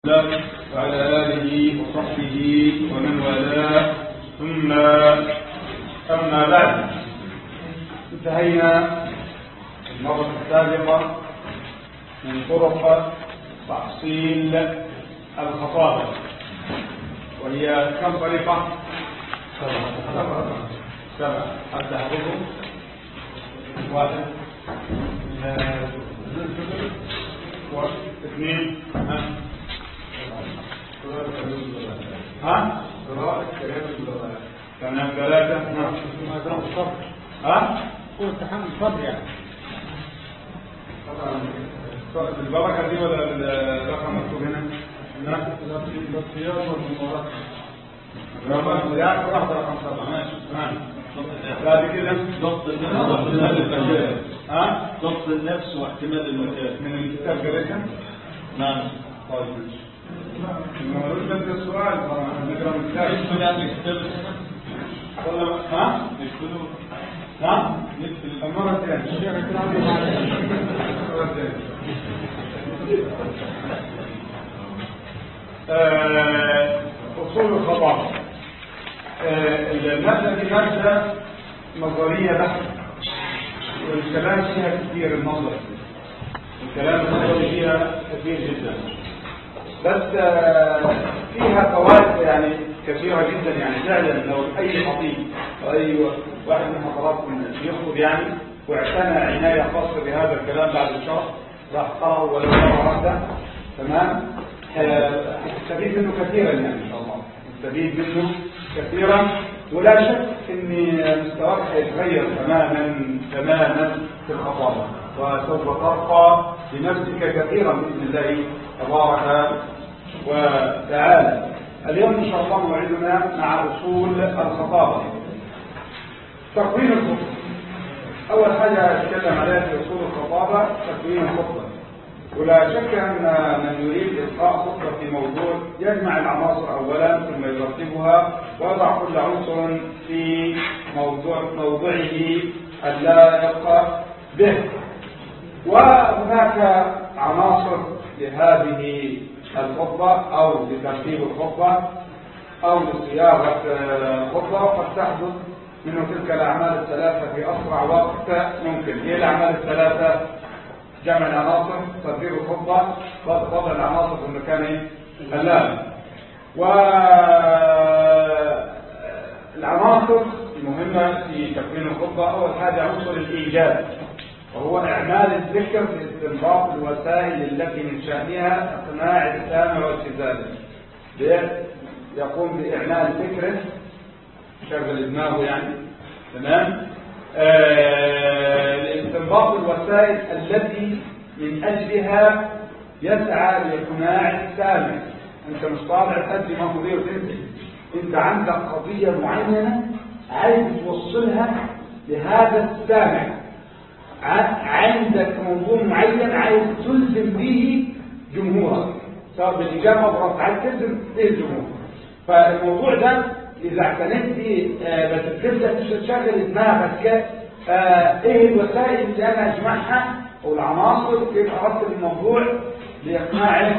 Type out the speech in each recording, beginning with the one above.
الله وعلى آله وصحبه ومن والاه ثم أما بعد انتهينا المرة السابقة من طرق تحصيل الخطابة وهي كم طريقة؟ سبعة سبعة حتى حفظهم واحد اثنين ها قراءة كلام اللغات تمام ثلاثة ما كلام الصبر ها هو امتحان الصبر يعني طبعا البركة دي ولا الرقم مكتوب هنا؟ لا الاختيار والمباراة رقم يعني واحد رقم سبعة ماشي تمام بعد كده ضبط النفس واحتمال المكان ها ضبط النفس واحتمال المكان من الكتاب جريتها نعم طيب ماشي المفروض ده السؤال طبعا نقرا من الكتاب نكتب يعني كتاب ولا ها نكتبه نعم نكتب المرة الثانية الشيخ الكلام معنا المرة الثانية آه، أصول الخطاب آه، المادة دي مادة نظرية بحت والكلام فيها كثير النظر الكلام النظري فيها كثير جدا بس آه، فيها فوائد يعني كثيرة جدا يعني فعلا لو أي خطيب أو أي واحد من حضراتكم يخطب يعني واعتنى عناية خاصة بهذا الكلام بعد الشهر راح قرأه ولو مرة واحدة تمام آه، هتستفيد منه كثيرا يعني إن شاء الله هتستفيد منه كثيرا ولا شك ان مستواك هيتغير تماما تماما في الخطابه وسوف ترقى بنفسك كثيرا باذن الله تبارك وتعالى اليوم ان شاء الله موعدنا مع اصول الخطابه تقويم الخطبه اول حاجه اتكلم عليها في اصول الخطابه تقويم الخطبه ولا شك ان من يريد القاء خطبه في موضوع يجمع العناصر اولا ثم يرتبها ويضع كل عنصر في موضوع موضعه اللائق به وهناك عناصر لهذه الخطبه او لترتيب الخطبه او لصياغه الخطبه وقد تحدث منه تلك الاعمال الثلاثه في اسرع وقت ممكن هي الاعمال الثلاثه جمع العناصر تدبير الخطبة وضع العناصر في المكان اللازم والعناصر المهمة في تكوين الخطبة أول حاجة عنصر الإيجاب وهو إعمال الذكر لاستنباط الوسائل التي من شأنها إقناع السامع واستزاده يقوم بإعمال ذكره شغل دماغه يعني تمام آه، لاستنباط الوسائل التي من أجلها يسعى لإقناع السامع أنت مش طالع تأدي مأمورية وتنزل أنت عندك قضية معينة عايز توصلها لهذا السامع ع- عندك موضوع معين عايز تلزم به جمهورك سواء بالإجابة أو بالرفض عايز تلزم به الجمهور فالموضوع ده إذا اعتنيت به آه، بس تبدأ تشغل دماغك آه، إيه الوسائل اللي أنا أجمعها أو العناصر كيف أرتب الموضوع لإقناع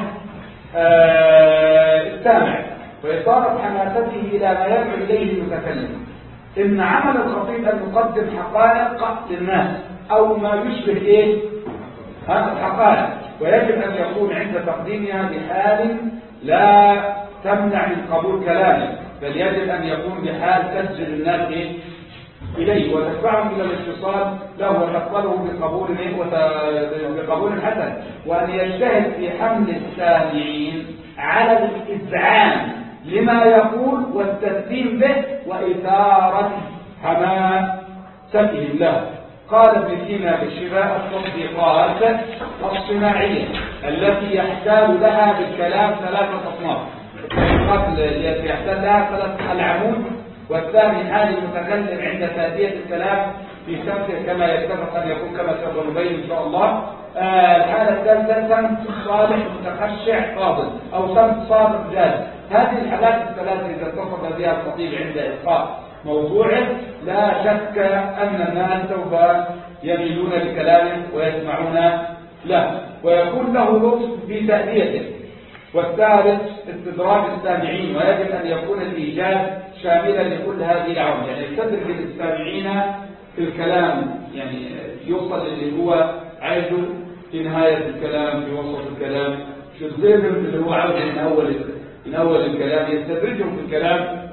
آه، السامع وإثارة حماسته إلى ما يدعو إليه المتكلم إن عمل الخطيب أن يقدم حقائق للناس أو ما يشبه إيه؟ ها الحقائق ويجب أن يكون عند تقديمها بحال لا تمنع من قبول كلامه بل يجب أن يكون بحال تسجل الناس إيه؟ إليه وتدفعهم إلى الاتصال له وتقبله بقبول إيه؟ وت- بقبول حسن وأن يجتهد في حمل السامعين على الإذعان لما يقول والتسليم به وإثارة حماستهم له قال ابن سينا بالشفاء التطبيقات الصناعية التي يحتاج لها بالكلام ثلاثة أصناف التطبيقات التي يحتاج لها ثلاثة العمود والثاني حال المتكلم عند تأدية الكلام في سمته كما يتفق أن يكون كما سوف نبين إن شاء الله آه، الحالة الثالثة سمت صالح متخشع فاضل أو سمت صادق جاد هذه الحالات الثلاثة إذا اتصف بها الخطيب عند إلقاء موضوعه لا شك أن الناس سوف يميلون لكلامه ويسمعون له ويكون له لطف في تأديته والثالث استدراج السامعين ويجب أن يكون الإيجاد شاملا لكل هذه العوامل يعني يستدرج السامعين في الكلام يعني يوصل اللي هو عايزه في نهاية الكلام في وسط الكلام شو اللي هو عاوز من أول من أول الكلام يستدرجهم في الكلام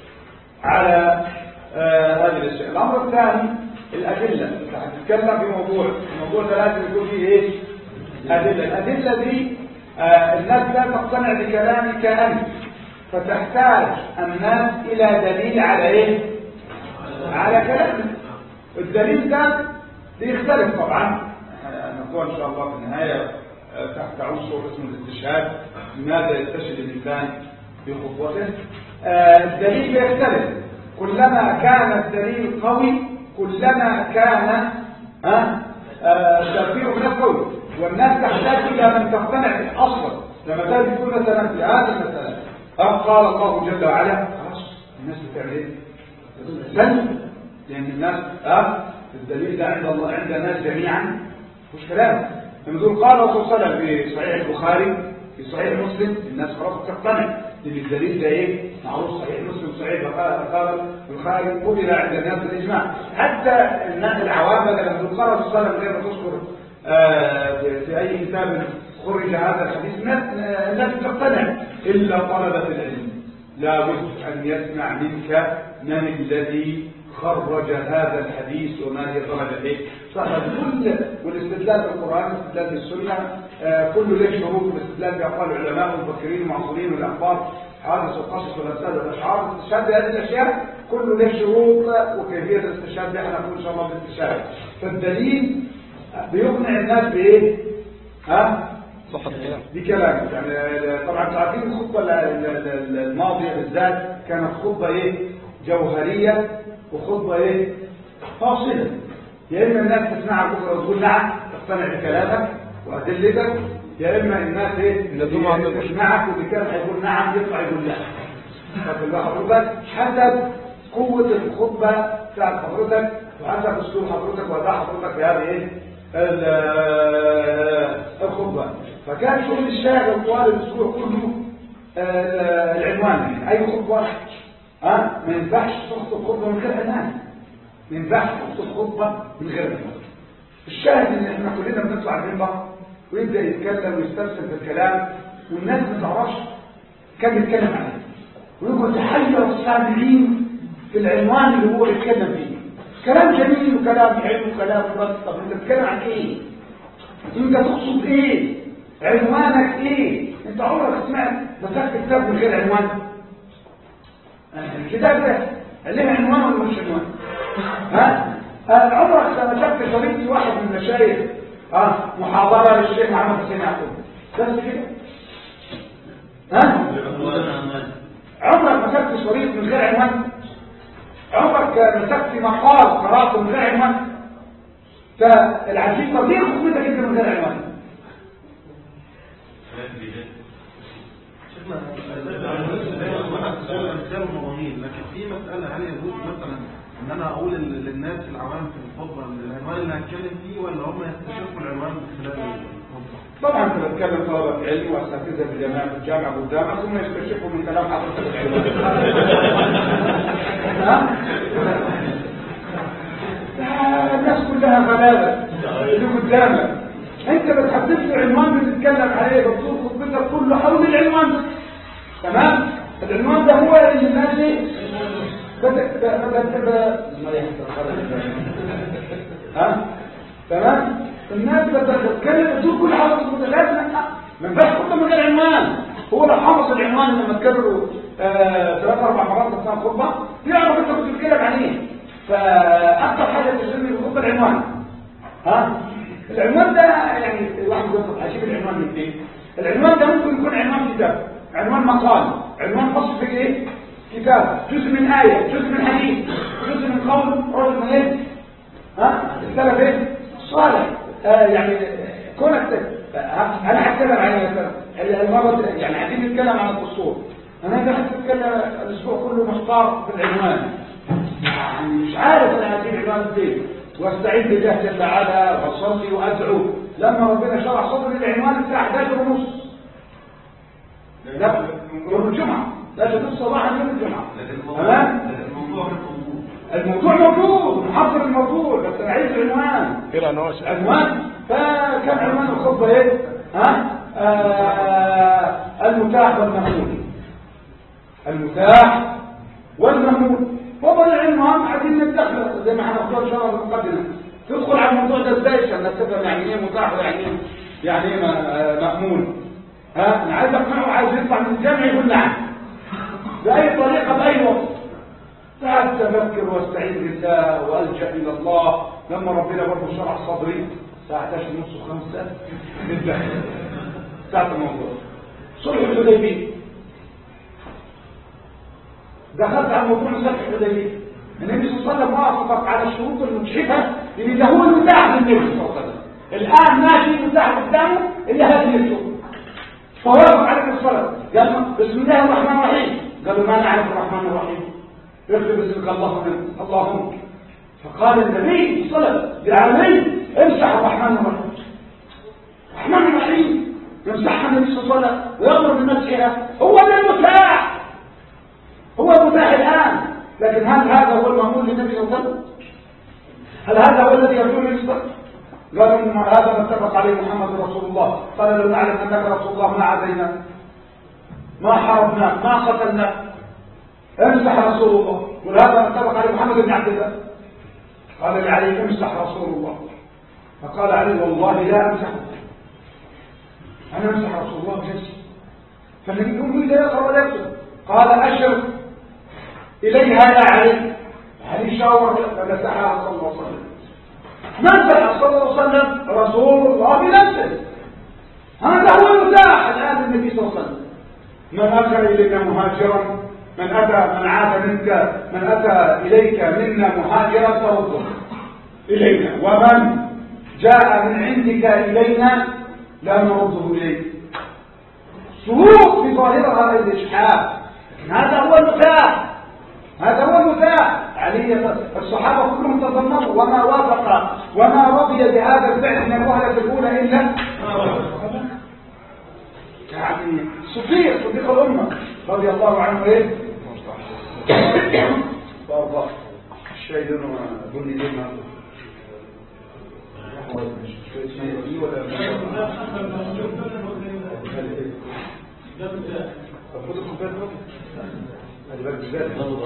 على آه هذه الأشياء الأمر الثاني الأدلة هتتكلم في موضوع الموضوع ده لازم يكون فيه إيه أدلة الأدلة دي آه الناس لا تقتنع بكلامك أنت فتحتاج الناس إلى دليل على إيه على كلامك الدليل ده بيختلف طبعا نقول إن شاء الله في النهاية آه، تحت عنصر اسمه الاستشهاد لماذا يستشهد الإنسان بخطوته آه، الدليل يختلف كلما كان الدليل قوي كلما كان ها التأثير من قوي والناس تحتاج إلى من تقتنع به أصلا لما تجد تقول مثلا في هذا المسألة أو قال الله جل وعلا خلاص الناس بتعمل ايه؟ تسلم لأن الناس ها الدليل ده عند الله عند الناس جميعا مش كلام لما تقول قال الرسول صلى الله عليه وسلم في صحيح البخاري في صحيح مسلم الناس خلاص تقتنع لأن الدليل ده ايه معروف صحيح مسلم صحيح قال البخاري قبل عند الناس بالاجماع حتى الناس العوام لما تقول قال الرسول صلى الله عليه وسلم غير ما تذكر آه، في في اي كتاب خرج هذا الحديث الناس الناس تقتنع الا طلبه العلم لابد ان يسمع منك من الذي خرج هذا الحديث وما هي درجة ايه صحيح كل والاستدلال بالقرآن والاستدلال بالسنة آه كل له شروط والاستدلال بأقوال العلماء والمفكرين والمعصرين والأخبار حوادث والقصص والأمثال والأشعار الاستشهاد بهذه الأشياء كل له شروط وكيفية الاستشهاد بها نقول إن شاء الله بالاستشهاد فالدليل بيقنع الناس بإيه؟ ها؟ صحة الكلام بكلام يعني طبعا انتوا عارفين الخطبة ال- ال- ال- الماضية بالذات كانت خطبة ايه جوهرية وخطبة ايه فاصلة يا اما الناس تسمعها بكره وتقول نعم تقتنع بكلامك وادلتك يا اما الناس ايه يلزمها عن البشر. تسمعك وبكلام هيقول نعم يطلع يقول لا خد بالك حضرتك حسب قوة الخطبة بتاعت حضرتك وحسب اسلوب حضرتك واداء حضرتك في هذه ايه ال- الخطبة فكان شغل الشاغل طوال الاسبوع كله آه، العنوان اي خطبة ها ما ينفعش تخطب خطبة من غير عنوان ما ينفعش تخطب خطبة من غير عنوان الشاهد ان احنا كلنا بنطلع المنبر ويبدا يتكلم ويسترسل في الكلام والناس ما تعرفش كان بيتكلم عليه ويقول تحير السامعين في العنوان اللي هو يتكلم فيه كلام جميل وكلام حلو وكلام بس طب انت بتتكلم عن ايه؟ انت تقصد ايه؟ عنوانك ايه؟ انت عمرك سمعت مسكت كتاب من غير عنوان؟ الكتاب ده له عنوان ولا مش عنوان؟ ها؟ آه، عمرك سمعت شريط في واحد من المشايخ اه محاضرة للشيخ محمد حسين يعقوب بس كده ها؟ عمرك مسكت شريط من غير عنوان عمرك مسكت مقال قراته من غير عنوان فالعجيب طبيعي خطبتك انت من غير عنوان الكتاب المضامين لكن في مسألة هل يجوز مثلا ان انا اقول لل- للناس العوام في الخطبة العنوان اللي هتكلم فيه ولا هم يستشفوا العنوان من خلال الخطبة؟ طبعا انت بتكلم طلبة علم واساتذه في الجامعه في الجامعه قدامك ثم يستشفوا من كلام حضرتك العلم ها؟ لا، الناس كلها غلابه اللي قدامك انت بتحدث له عنوان بتتكلم عليه بتصور خطبتك كله حول العنوان تمام العنوان ده هو اللي الناس ايه بدأ بدأ بدأ ما يحصل خلاص. ها تمام الناس بتتكلم تقول كل حاجه تقول لازم ما ينفعش خطه من غير عنوان هو لو حافظ العنوان لما تكرره آه، ثلاث اربع مرات في الخطبه يعرف انت كنت بتتكلم عن ايه فاكثر حاجه تسمي الخطبه العنوان ها العنوان ده يعني الواحد يقول هجيب العنوان من ايه العنوان ده ممكن يكون عنوان كتاب عنوان مقال عنوان خاص في ايه كتاب جزء من آية جزء من حديث جزء من قول رجل من ايه ها السلف ايه صالح آه يعني كونك ت- آه، انا هتكلم عن مثلا المرة يعني عايزين نتكلم عن الدستور انا ده هتكلم الاسبوع كله محتار في العنوان يعني مش عارف انا هجيب عنوان فين واستعيد بالله جل وعلا واصلي وادعو لما ربنا شرح صدري العنوان بتاع 11 ونص لا يوم الجمعة لا تدوس صباحا يوم الجمعة تمام الموضوع كان موجود الموضوع موجود محضر الموضوع بس انا عايز العنوان عنوان فكان عنوان الخطبة ايه ها آه المتاح والمأمول المتاح والمأمول وضع العنوان عايزين ندخل زي ما احنا قلنا ان شاء الله المقدمة تدخل على الموضوع ده ازاي عشان نتفهم يعني ايه متاح ويعني ايه يعني ايه م- آه، مأمول ها انا عايز اقنعه عايز يطلع من الجامع يقول نعم بأي طريقة بأي وقت ساعات تفكر واستعيذ بالله والجا الى الله لما ربنا برضه شرح صدري الساعه 11 ونص وخمسة بالله ساعه الموضوع صلح الحديبيه دخلت على موضوع صلح الحديبيه النبي صلى الله عليه وسلم وافق على الشروط المجحفه لان ده هو المتاح للنبي صلى الله عليه وسلم الان ما في متاح قدامه الا هذه الشروط فوافق عليه الصلاه قال بسم الله الرحمن الرحيم قالوا ما نعرف الرحمن الرحيم اكتب اسمك اللهم اللهم فقال النبي صلى الله عليه وسلم لعلي امسح الرحمن الرحيم الرحمن الرحيم يمسحها النبي صلى الله عليه وسلم ويامر بمسحها هو ده المتاح هو المتاح الان لكن هل هذا هو المأمول للنبي صلى الله عليه وسلم هل هذا هو الذي يرجو النبي صلى الله عليه وسلم قالوا ان هذا ما اتفق عليه محمد رسول الله قال لو نعلم انك رسول الله ما عزيناك ما حرمناك ما قتلناك امسح رسول الله ولهذا اتفق عليه محمد بن عبد الله قال لعلي امسح رسول الله فقال علي والله لا امسح انا امسح رسول الله بنفسي فالنبي يقول لا يقرا ولا يكتب قال اشر اليها يا علي علي شاور فمسحها صلى الله عليه وسلم مسح صلى الله عليه وسلم رسول الله بنفسه هذا هو المتاح الان للنبي صلى الله عليه وسلم من أتى إلينا مهاجرا من أتى من عاد منك من أتى إليك منا مهاجرا فرده إلينا ومن جاء من عندك إلينا لا نرده إليك شروط في ظاهرها الإشحاف لكن هذا هو المتاح هذا هو المتاح علي الصحابة كلهم تضمنوا وما وافق وما رضي بهذا الفعل من الوهلة الأولى إلا يعني صديق صديق الأمة رضي الله عنه إيه وأرضاه الشاي دونه بني ليه ما شوية شاي دي ولا طب خد الكوباية دي خلي بالك ازاي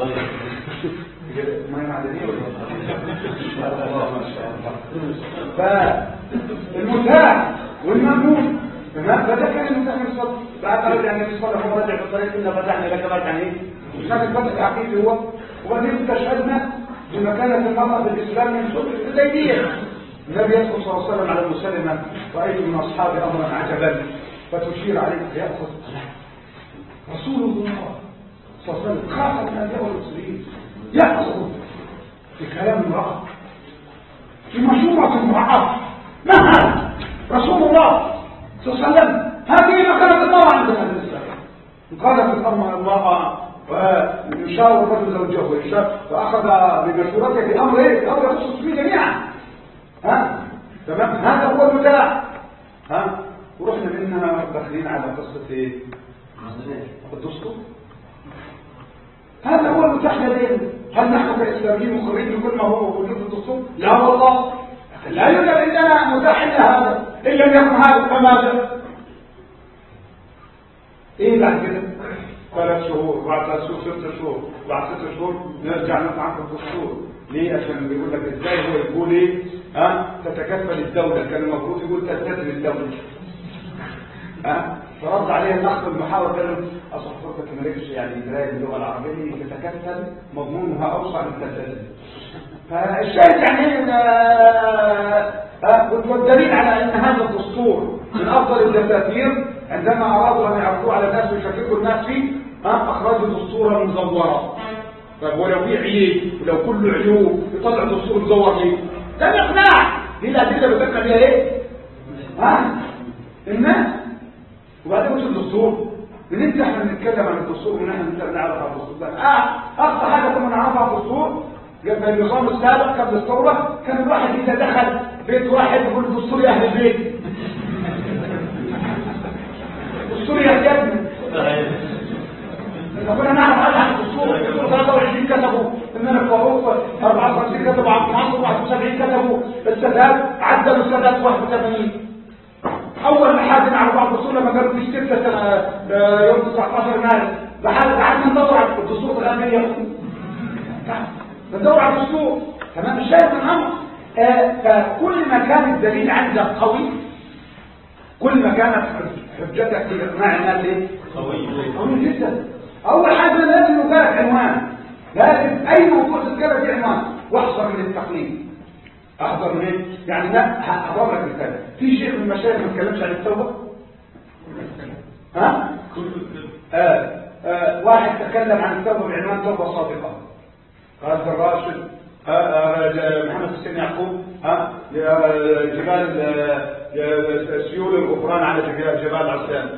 ميه معدنيه ولا ما شاء الله ما شاء الله فالمتاح والمأمون تمام فده كان المتاح من الصدر بعد رجع النبي صلى الله عليه وسلم رجع في الطريق الا فتحنا لك فتحا ايه مش كان الفتح الحقيقي هو وبعدين استشهدنا بمكانة المرأة في الإسلام من صلح الحديبية النبي يدخل صلى الله عليه وسلم على المسلمة رأيت من أصحابي أمرا عجبا فتشير عليه فيأخذ رسول الله صلى الله عليه وسلم خاف من أن يأخذ المسلمين يأخذ بكلام امرأة في مشورة امرأة ما هذا رسول الله صلى الله عليه وسلم هذه مكانة المرأة عندنا في الإسلام قالت الأمر المرأة ويشاور الرجل زوجه ويشاور فأخذ بمشورته في أمر إيه؟ في أمر يخصص فيه جميعا ها تمام هذا هو المتاح ها ورحنا منها داخلين على قصة إيه؟ الدستور هذا هو المتاح لدينا هل نحن كإسلاميين مقرين بكل ما هو موجود في الدستور؟ لا والله لا يوجد عندنا متاح إلا هذا إن لم يكن هذا فماذا؟ إيه بعد كده؟ ثلاث شهور بعد ثلاث شهور ست شهور بعد ست شهور نرجع نطعن في الدستور ليه عشان بيقول لك ازاي هو يقول ايه ها تتكفل الدوله كان المفروض يقول تستثمر الدوله ها فرد عليه الاخ المحاور قال له اصل حضرتك مالكش يعني درايه باللغه العربيه تتكفل مضمونها اوسع من التسلسل فالشاهد يعني والدليل على ان هذا الدستور من افضل الدساتير عندما ارادوا ان يعرضوه على الناس ويشككوا الناس فيه ها اخرجوا دستورا مزورا طيب ولو في عيب ولو كله عيوب يطلع دستور مزور ليه؟ ده اقناع دي الادله اللي بتقنع بيها ايه؟ ها؟ الناس وبعدين مش الدستور بنبدا احنا بنتكلم عن الدستور وان احنا نبدا نعرف عن الدستور ده اه اكثر حاجه كنا نعرفها عن الدستور في النظام السابق قبل الثوره كان الواحد اذا دخل بيت واحد يقول دستور يا اهل البيت دستور يا ابني قتلوا السادات 81 اول ما حازم على بعض الدستور لما قالوا في ستة سنة يوم 19 مارس لحد قعدنا ندور على الدستور الان هي ندور على الدستور تمام مش شايف الامر آه، فكل ما كان الدليل عندك قوي كل ما كانت حجتك في اقناع الناس ايه؟ قوي جدا اول حاجه لازم يبقى لك عنوان لازم اي موضوع تتكلم فيه عنوان واحذر من التقليد احذر من ايه؟ يعني لا هضرب لك مثال في شيخ من المشايخ ما اتكلمش عن التوبه ها؟ آه آه واحد تكلم عن التوبه بعنوان توبه صادقه قال الراشد آه، آه، محمد حسين يعقوب ها آه، جبال آه، سيول الغفران على جبال جبال عسان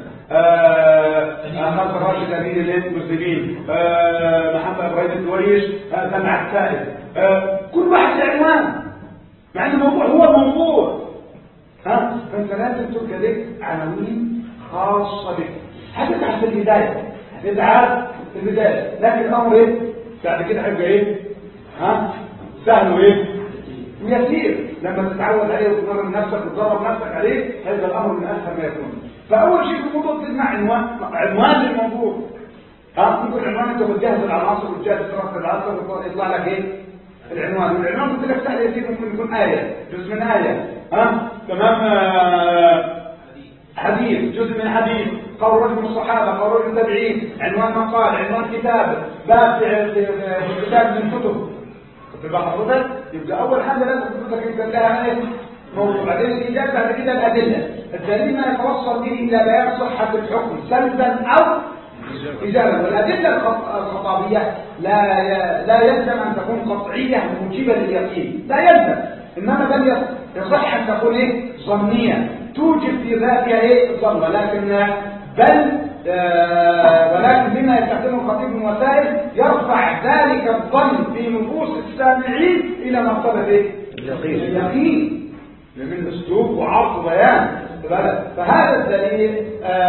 خالد الراشد امين المسلمين آه، محمد ابراهيم الدويش آه، سمع السائل آه، كل واحد له عنوان مع ان الموضوع هو موضوع ها فانت لازم تلقى لك عناوين خاصه بك هتتعب في البدايه هتتعب في البدايه لكن الامر ايه بعد كده هيبقى ايه ها سهل وايه يسير لما تتعود عليه وتمرن نفسك وتدرب نفسك عليه هذا الامر من اسهل ما يكون فاول شيء في الموضوع تجمع عنوان عنوان للموضوع ها ممكن العنوان انت بتجهز العناصر وتجهز دراسه العناصر ويطلع لك ايه العنوان والعنوان قلت لك سهل يسير ممكن يكون آية جزء من آية ها تمام آه، حديث جزء من حديث قول رجل من الصحابة قول رجل من التابعين عنوان مقال عنوان كتاب باب في في- في كتاب من كتب تبقى حضرتك يبقى أول حاجة لازم حضرتك يبقى لها إيه موضوع بعدين الإجابة بعد كده الأدلة الدليل ما يتوصل به إلى بيان صحة الحكم سلبا أو إجابة والأدلة الخط- الخطابية لا لا يلزم أن تكون قطعية موجبة لليقين لا يلزم إنما بل يص- يصح أن تكون إيه ظنية توجب في ذاتها إيه الظن ولكن بل آه، ولكن بما يستخدمه الخطيب من وسائل يرفع ذلك الظن في نفوس السامعين إلى مرتبة إيه؟ اليقين اليقين من اسلوب وعرض وبيان فهذا الدليل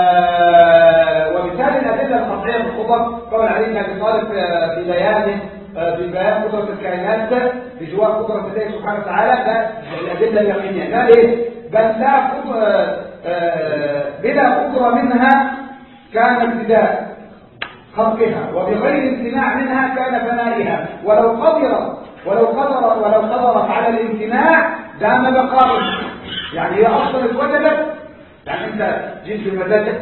آه وبالتالي الادله القطعيه في الخطب قول علي بن ابي طالب آه، في بيانه آه، في بيان قدره الكائنات بجوار قدره الله سبحانه وتعالى ده الادله اليقينيه قال ايه بل لا قدره آه، بلا قدره منها كان ابتداء خلقها وبغير امتناع منها كان فنائها ولو قدر ولو قدر ولو قدرت على الامتناع دام بقائها يعني هي اصلا اتوجدت يعني انت جيت بمزاجك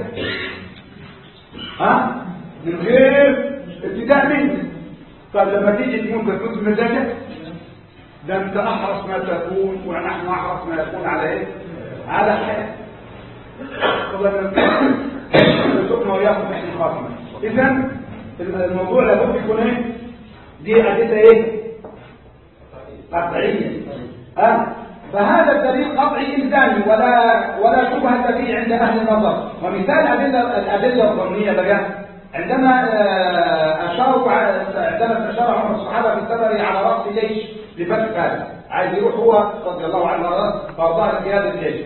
ها من غير ابتداء منك طب لما تيجي تموت تموت بمزاجك ده انت احرص ما تكون ونحن احرص ما يكون على ايه على حياه رزقنا وإياكم حسن الخاتمة إذا الموضوع لابد يكون إيه؟ دي أدلة إيه؟ قطعية ها فهذا الدليل قطعي إلزامي ولا ولا شبهة فيه عند أهل النظر ومثال أدلة الأدلة الظنية بقى عندما آه، أشاروا على- عندما استشار عمر الصحابة في السفر على رأس جيش لفتح فارس عايز يروح هو رضي الله عنه وارضاه لقيادة الجيش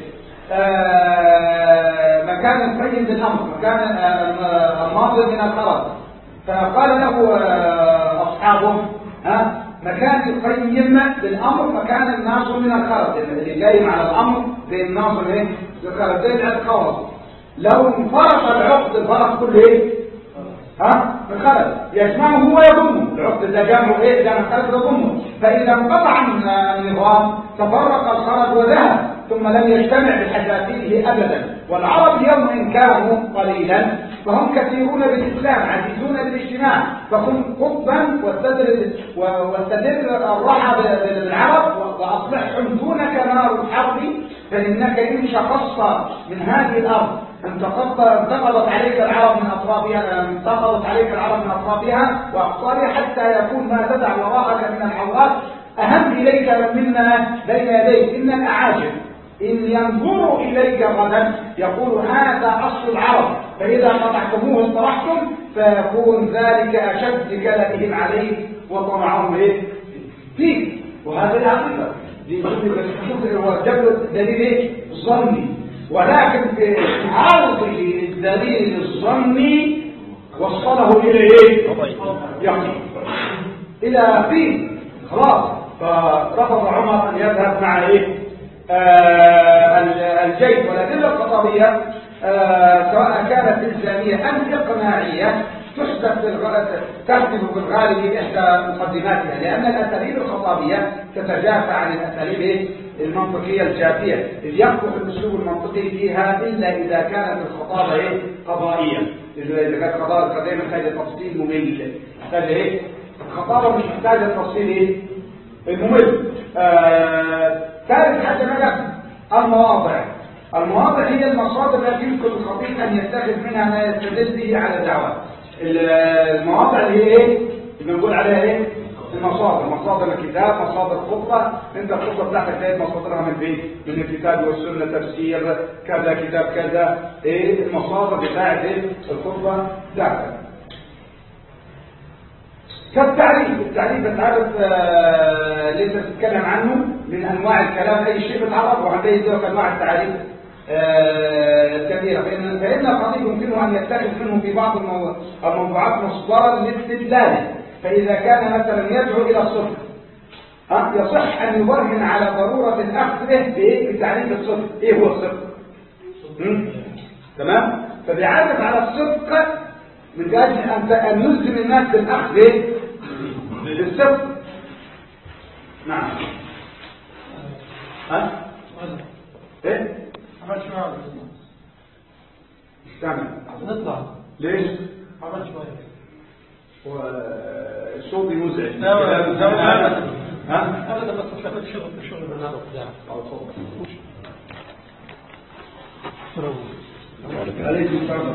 آه، مكان قيم بالامر مكان آه، الناظر من الخرج فقال له آه، اصحابه ها مكان يقيم بالامر مكان الناظر من الخرج اللي جاي مع الامر زي الناظر ايه الخرج زي الخرج لو انفرط العقد الفرق كله ايه ها الخرج يجمعه ويضمه العقد ده جمعه ايه جمع الخرج ويضمه فاذا انقطع النظام تفرق الخرج وذهب ثم لم يجتمع بحذافيره ابدا والعرب اليوم ان كانوا قليلا فهم كثيرون بالاسلام عزيزون بالاجتماع فكن قطبا واستدر واستدر الرحى بالعرب واصلحهم دونك نار الحرب فانك ان شخصت من هذه الارض انتقضت انتقضت عليك العرب من اطرافها انتقضت عليك العرب من اطرافها واقصارها حتى يكون ما تدع وراءك من الحوارات اهم اليك مما بين يديك ان الاعاجم إن ينظروا إليك غدا يقول هذا أصل العرب فإذا قطعتموه اصطرحتم فيكون ذلك أشد كلامهم عليك وطمعهم إيه؟ فيك وهذا الحقيقة دي شوف هو جاب دليل إيه؟ ظني ولكن في عرضه الدليل الظني وصله إلى إيه؟ يقين إلى فيه خلاص فرفض عمر أن يذهب مع إيه؟ آه، الجيد والأدلة الخطابية آه، سواء كانت إلزامية أم إقناعية تحدث بالغ- تحدث بالغالب إحدى مقدماتها لأن الأساليب الخطابية تتجافى عن الأساليب المنطقية الجافية إذ يقبح الأسلوب المنطقي فيها إلا إذا كانت الخطابة إيه؟ قضائية إذا إذا كانت خطابة قضائية محتاجة تفصيل ممل محتاجة إيه؟ الخطابة مش محتاجة تفصيل إيه؟ المهم آه، ثالث حاجة بقى المواضع المواضع هي المصادر التي يمكن الخطيب أن يتخذ منها ما يستدل به على دعوة المواضع اللي هي ايه اللي بنقول عليها ايه المصادر مصادر الكتاب مصادر الخطبة انت الخطبة بتاعتك تلاقي مصادرها من فين من الكتاب والسنة تفسير كذا كتاب كذا ايه المصادر بتاعت ايه الخطبة بتاعتك كالتعريف التعريف بتعرف آه، اللي انت بتتكلم عنه من انواع الكلام اي شيء بتعرفه وعندي ذلك انواع التعريف آه، الكبيره فان فان الخطيب يمكنه ان يتخذ منه في بعض المو- الموضوعات مصدرا لاستدلاله فاذا كان مثلا يدعو الى الصدق ها، يصح ان يبرهن على ضروره الاخذ به بايه بتعريف الصدق ايه هو الصدق مم؟ تمام فبيعرف على الصدق من اجل ان ان يلزم الناس بالاخذ بايه بالصدق نعم ها ايه عمل شوية على استعمل نطلع ليش عمل شوية والصوت مزعج لا، لا، لا، لا، لا. ها أبدا بس استفدت شغل في شغل البرنامج بتاعك عليك السلام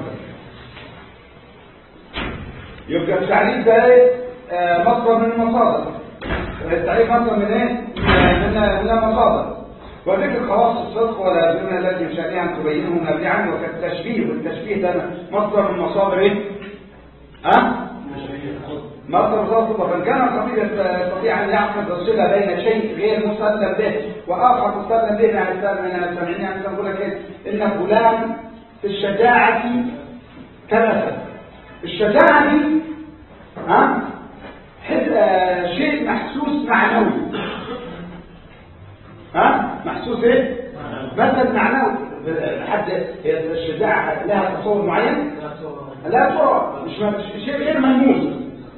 يبقى التعريف ده ايه آه، مصدر من المصادر التعريف مصدر من ايه من من المصادر وذكر خواص الصدق والازمنه التي يشانها ان تبينه نابعا وكالتشبيه والتشبيه ده مصدر من مصادر ايه ها مصدر ضبط فإن كان الخطيب يستطيع أن يعقد الصلة بين شيء غير مسلم به وآخر مسلم به يعني السلم من السامعين يعني نقول لك إيه؟ إن فلان في الشجاعة كالأسد الشجاعة دي ها حد- آه، شيء محسوس معنوي ها محسوس ايه مثل معنوي حد الشجاعة لها تصور معين لا ترى مش مش شيء غير ملموس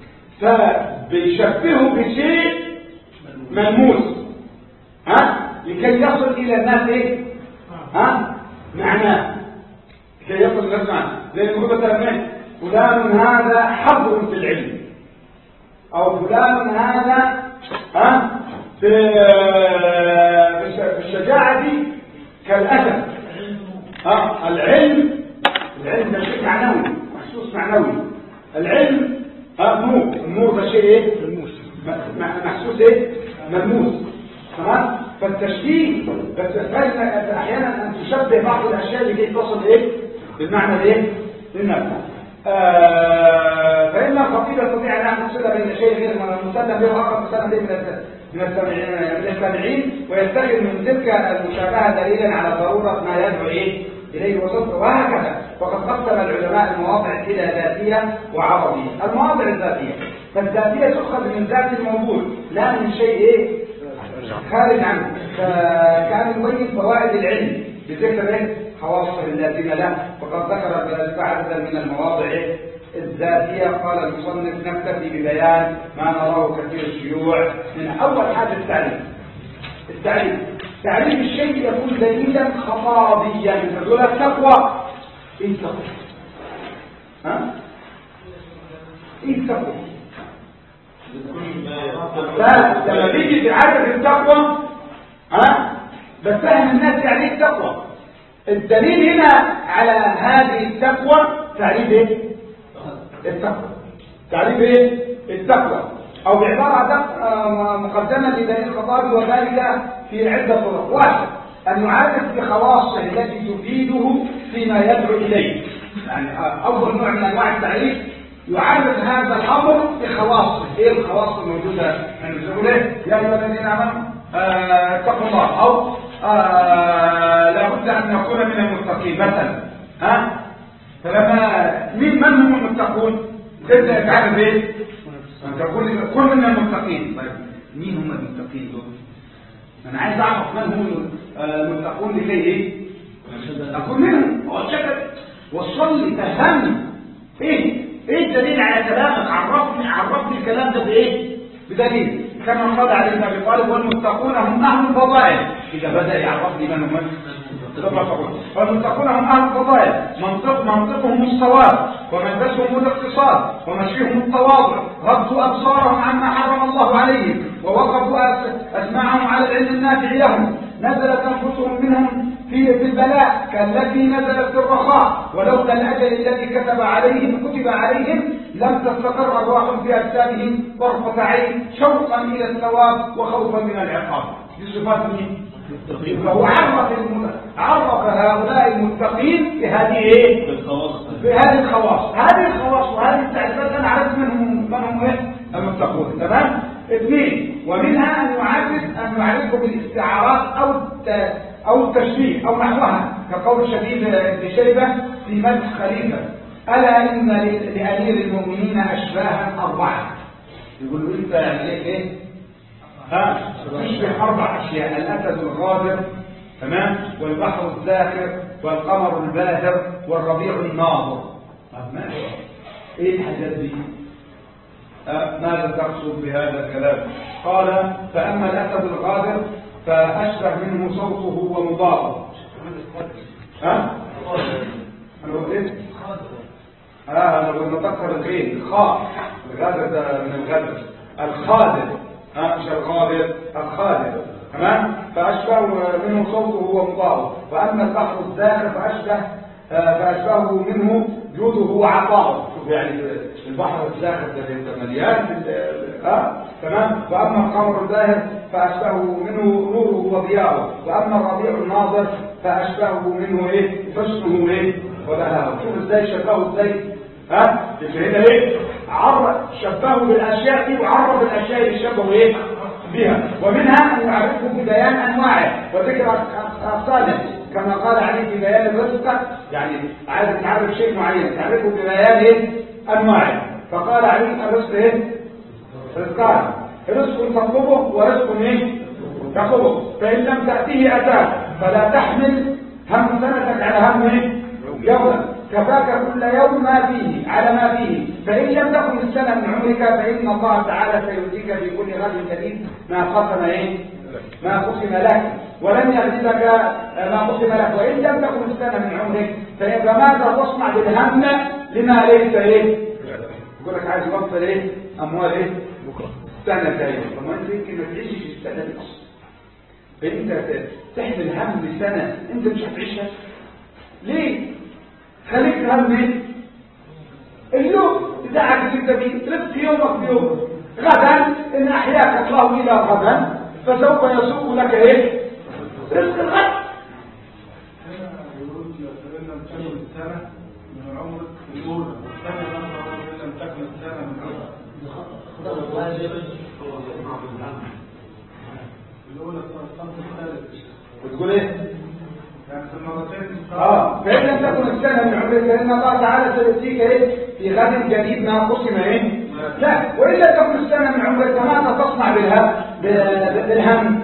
فبيشبهه بشيء ملموس ها لكي يصل الى الناس ايه ها معناه لكي يصل الى الناس معناه زي ما يقول مثلا إيه؟ فلان هذا حظر في العلم او فلان هذا ها في في الشجاعه دي كالاسد ها العلم العلم ده شيء معنوي محسوس معنوي العلم ها نور النور ده شيء ايه ملموس محسوس ايه ملموس تمام فالتشبيه بس لازم احيانا ان تشبه بعض الاشياء اللي جاي تصل ايه بالمعنى الايه للنفس آه فإن الخطيب يستطيع أن يعمل صلة بين شيء غير مسلم به وآخر مسلم به من الس- من السامعين من السامعين ويتخذ من تلك المشابهة دليلا على ضرورة ما يدعو إيه إليه وصدق وهكذا وقد قسم العلماء المواضع إلى ذاتية وعرضية المواضع الذاتية فالذاتية تؤخذ من ذات الموضوع لا من شيء إيه خارج عنه فكان يبين فوائد العلم بذكر إيه؟ خواصه اللازمة له وقد ذكر ذلك عددا من المواضع الذاتية قال المصنف نكتفي ببيان ما نراه كثير الشيوع من أول حاجة التعريف التعريف تعريف الشيء يكون دليلا خطابيا تقول التقوى ايه التقوى ها ايه التقوى لا لما بيجي تعرف التقوى ها بفهم الناس يعني ايه التقوى الدليل هنا على هذه التقوى تعريف ايه التقوى تعريف ايه التقوى او بعبارة دق- آه، مقدمة لدليل الخطاب وذلك في عدة طرق واحد أن يعرف بخواصه التي تفيده فيما يدعو إليه يعني آه، أول نوع من أنواع التعريف يعرف هذا الأمر بخواصه إيه الخواص الموجودة عند يقول إيه يا أيها الذين آمنوا آه، اتقوا الله أو آه، لابد أن نكون من المتقين مثلا ها فلما مين من هم المتقون تبدأ تعرف إيه أنت تقول كل من المتقين طيب مين هم المتقين دول انا عايز اعرف من هم المتقون لكي ايه تكون منهم هو الشكل وصل لي فهمني ايه ايه الدليل على كلامك عرفني عرفني الكلام ده بايه بدليل كما قال علي بن ابي طالب والمتقون هم اهل الفضائل اذا بدا يعرفني من هم والمتقون هم اهل الفضائل منطق منطقهم الصواب وملبسهم الاقتصاد ومشيهم التواضع غضوا ابصارهم عما حرم الله عليهم ووقفوا أس- اسماعهم على العلم النافع لهم نزلت انفسهم منهم في في البلاء كالتي نزلت في الرخاء ولولا الاجل الذي كتب عليهم كتب عليهم لم تستقر ارواحهم في اجسادهم طرفه عين شوقا الى الثواب وخوفا من العقاب دي صفات مين؟ فهو عرف الم- عرف هؤلاء المتقين بهذه ايه؟ بالخواص بهذه الخواص هذه الخواص وهذه التعريفات انا عرفت منهم من هم ايه؟ المتقون تمام؟ اثنين ومنها ان يعرف ان يعرفه بالاستعارات او الت... او التشبيه او نحوها كقول شديد بن شيبه في مدح خليفه الا ان ل- لامير المؤمنين اشباها اربعه يقول له انت يعني ايه ايه؟ ها تشبه اربع اشياء الاسد الغادر تمام والبحر الزاخر والقمر الباهر والربيع الناظر طب ماشي ايه الحاجات دي آه، ماذا تقصد بهذا الكلام قال فاما الاسد الغادر فاشبه منه صوته ومضاده ها انا قلت ايه اه انا قلت نتذكر الغين الخاء الغادر ده من الغدر الخادر ها مش الغادر الخادر تمام فاشبه منه صوته ومضاده واما البحر الزاخر فاشبه آه، فاشبهه منه جوده وعطاؤه شوف يعني البحر الزاخر ده انت مليان بال- اه تمام واما القمر الباهر فاشبهه منه نوره وضياؤه واما الربيع الناظر فاشبهه منه ايه حسنه ايه وبهاؤه شوف ازاي شبهه ازاي ها يبقى هنا ايه عرف شبهه بالاشياء دي وعرف الاشياء اللي شبهه ايه بها ومنها ان يعرفه ببيان انواعه وذكر اقسامه كما قال عليه في بيان الرزق يعني عايز تعرف شيء معين تعرفه ببيان ايه انواعه فقال عليه الرزق ايه رزقان رزق تطلبه ورزق ايه تطلبه فان لم تاتيه اتاك فلا تحمل هم سنتك على هم ايه يوما كفاك كل يوم ما فيه على ما فيه فإن لم تكن السنة من عمرك فإن الله تعالى سيؤتيك في كل غد جديد ما قسم إيه؟ ما قسم لك ولن يغلبك ما قسم لك وإن لم تكن السنة من عمرك فماذا تصنع بالهم لما ليس إيه؟ يقول لك عايز يوفر إيه؟ أموال إيه؟ بكرة سنة تانية طب ما أنت يمكن ما تعيشش السنة دي أصلا فأنت تحمل هم لسنة أنت مش هتعيشها ليه؟ خليك هم ايه اليوم بتاعك اللي انت فيه رزق يومك بيوم غدا ان احياك الله الى غدا فسوف يسوق لك ايه رزق الغد يقول إن لم تكن السنة من العمر الأولى والثانية مثلا إن لم تكن السنة من العمر الأولى الصنف الثالث بتقول ايه يعني في المرتين اه فان لم تكن السنه من عمرك فان الله تعالى سيؤتيك ايه في غد جديد ما قسم ايه لا وان لم تكن السنه من عمرك فماذا تصنع بالهم بالهم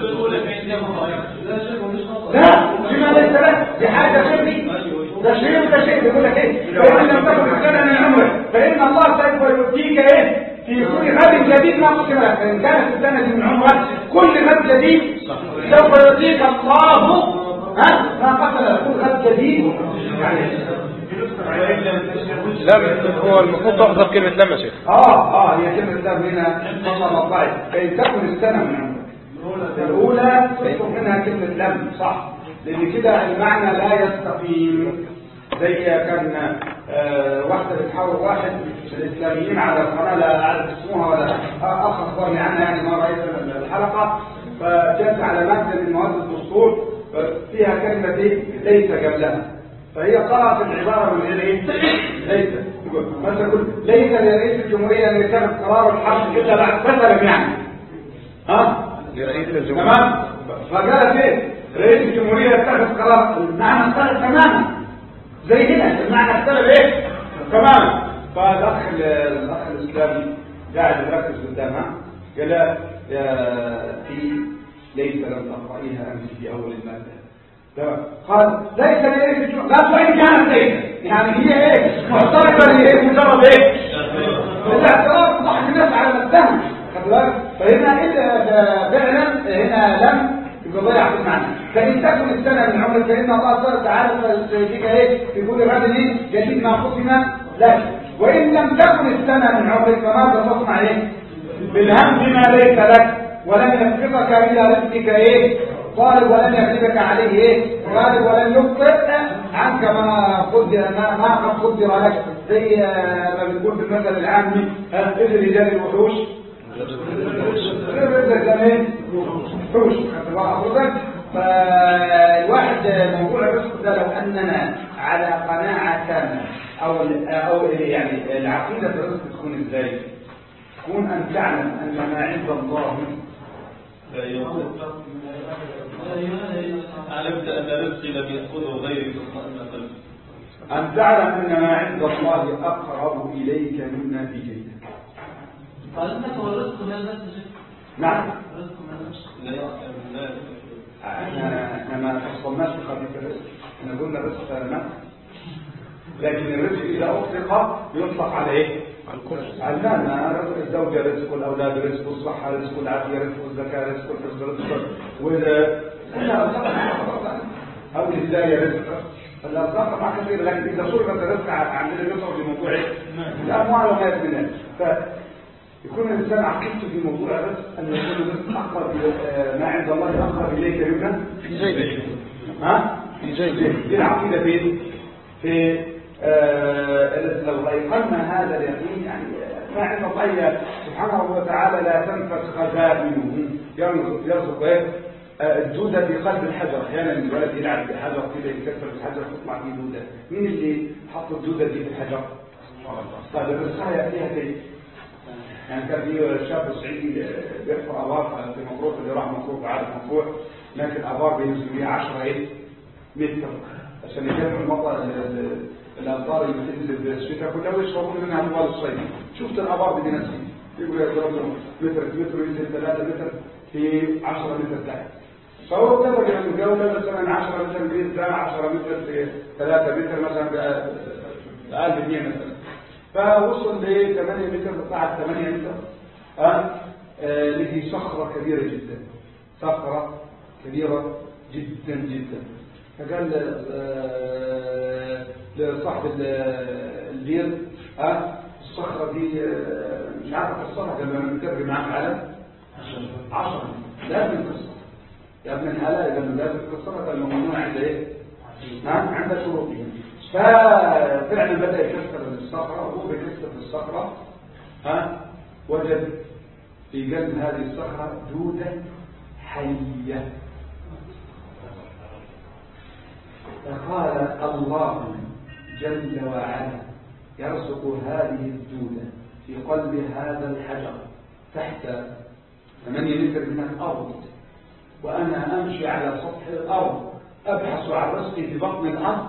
لا فيما ليس لك دي حاجه شرعي ده شيء وده شيء بيقول لك ايه فان لم تكن السنه من عمرك فان الله سوف يؤتيك ايه في كل غد جديد ما قسم لك فان كانت السنه دي من عمرك كل غد جديد سوف يؤتيك الله ها ما قتل كل غد جديد يعني لم هو المفروض تحذف كلمة لم يا شيخ اه اه هي كلمه الاسلام هنا والله مطلعي كي تكن السنه من عمرك الاولى تكون منها كلمه لم صح لان كده المعنى لا يستقيم زي كان آه واحده بتحاول واحد الاسلاميين على القناه لا اعرف اسمها ولا اخ اخبرني عنها يعني ما رايت الحلقه فجت على ماده من مواد الدستور فيها كلمه ايه ليس قبلها فهي قرأت العبارة من غير ايه؟ ليس يقول مثلا يقول ليس لرئيس الجمهورية أن يتخذ قرار الحرب إلا بعد مثلا يعني ها؟ لرئيس الجمهورية تمام؟ فقالت ايه؟ رئيس الجمهورية يتخذ قرار المعنى اختلف تماما زي هنا المعنى اختلف ايه؟ تماما فالأخ الأخ الإسلامي قاعد يركز قدامها قال لها يا في ليس لم تقرأيها أمس في أول المادة تمام. قال ليس ليس لا تعين كانت ليس يعني هي ايه معترفة لإيه مجرد ايه الاعتراف ضحك الناس على نفسها خد بالك فهنا إلا فعلا هنا لم يبقى ضيع في المعنى فإن تكن السنة من عمرك فإن الله سبحانه وتعالى سيجيك ايه في كل غد ايه جديد ما قسم لك وإن لم تكن السنة من عمرك فماذا تصنع ايه بالهم بما ليس لك ولم يسبقك إلى رزقك ايه طالب ولم يغلبك عليه ايه غالب ولم يبطئ عنك ما قدر ما ما قد قدر لك زي ما بنقول في المثل العامي ها اذ رجال الوحوش وحوش فالواحد موضوع الرزق ده لو اننا على قناعه تامه او او يعني العقيده في الرزق تكون ازاي؟ تكون ان تعلم ان ما عند الله لا يقول علمت أن رزقي لم يأخذه غيري فاطمئن قلبي أن تعلم أن ما عند الله أقرب إليك مما في جيبك قال انك هو الرزق من النفس نعم الرزق من النفس لا يعلم لا احنا احنا ما فصلناش في قضيه الرزق احنا قلنا الرزق نفس لكن الرزق اذا اطلق يطلق على ايه؟ على الكل على المال ما رزق الزوجه رزق الاولاد رزق الصحه رزق العافيه رزق الزكاه رزق الحفظ رزق واذا كلها أرزاق. او الهدايه رزق الارزاق مع كثير لكن اذا صرفت الرزق عندنا يصرف في موضوع إيه؟ الاموال وما يكفي الناس يكون الإنسان عقيدته في موضوع الرزق أن يكون الرزق أقرب إلى- آه، ما عند الله أقرب إليك مما في جيبك ها؟ في جيبك دي العقيدة فين؟ في آه لو أيقنا هذا اليقين يعني آه، ما عند الله سبحانه وتعالى لا تنفذ خزائنه يرزق يرزق إيه؟ آه، الدودة في قلب الحجر أحيانا الولد يلعب بحجر كده يكسر الحجر تطلع فيه دودة مين اللي حط الدودة دي في الحجر؟ طيب الرزق يأتيها كيف؟ يعني كان في شاب صعيدي بيحفر ابار في مطروح اللي راح مطروح عارف مطروح لكن ابار بينزل بيها 10 ايه متر عشان يجمع المطر ال- ال- الامطار اللي بتنزل في الشتاء كلها ويشربون منها طوال الصيف شفت الابار دي بنفسي يقول يضرب له متر في متر ينزل 3 متر في 10 متر تحت فهو اتفق انه جوله مثلا 10 متر في 10 متر في 3 متر مثلا ب 1000 جنيه مثلا فوصل ل 8 متر طلعت 8 متر ها آه، لقي صخرة كبيرة جدا صخرة كبيرة جدا جدا فقال آه، لصاحب ال- البير ها الصخرة دي آه، مش عارف الصخرة لما نترجم معاك على 10 لازم قصة يا ابن الحلال قال له لازم قصة كان ممنوع عند ايه؟ ها عند شروطه ففعلا بدأ يكسر الصخرة وهو بيكسر الصخرة ها وجد في قلب هذه الصخرة دودة حية فقال الله جل وعلا يرزق هذه الدودة في قلب هذا الحجر تحت ثمانية متر من الأرض وأنا أمشي على سطح الأرض أبحث عن رزقي في بطن الأرض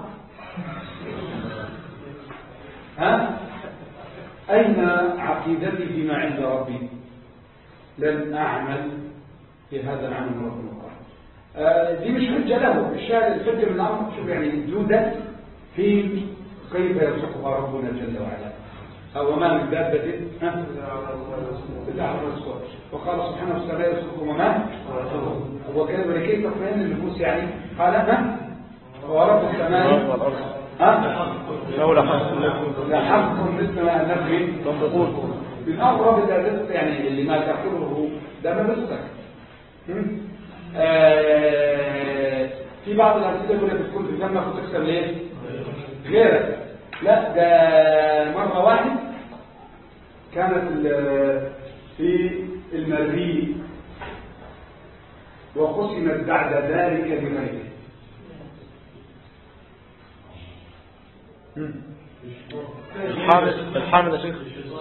ها أين عقيدتي فيما عند ربي لن أعمل في هذا العمل مرة أخرى آه، دي مش حجة له الشاهد الحجة من الأمر شوف يعني الجودة في كيف يرزقها ربنا جل وعلا أو ما من دابة ها؟ إلا على الرزق وقال سبحانه وتعالى يرزقكم وما هو كان ولكي تطمئن النفوس يعني قال ها ورب السماء والأرض ها له لحظ لكم لحظكم مثل ما النبي تنطقون من أقرب الرزق يعني اللي ما تأكله ده من رزقك هم؟ آه، في بعض الأمثلة يقول لك بتكون في فمك وتكسب ليه؟ غيرك لا ده مرة واحد كانت ال- في المريء وقسمت بعد ذلك بغيره هم؟ الحامل الحامل يا شيخ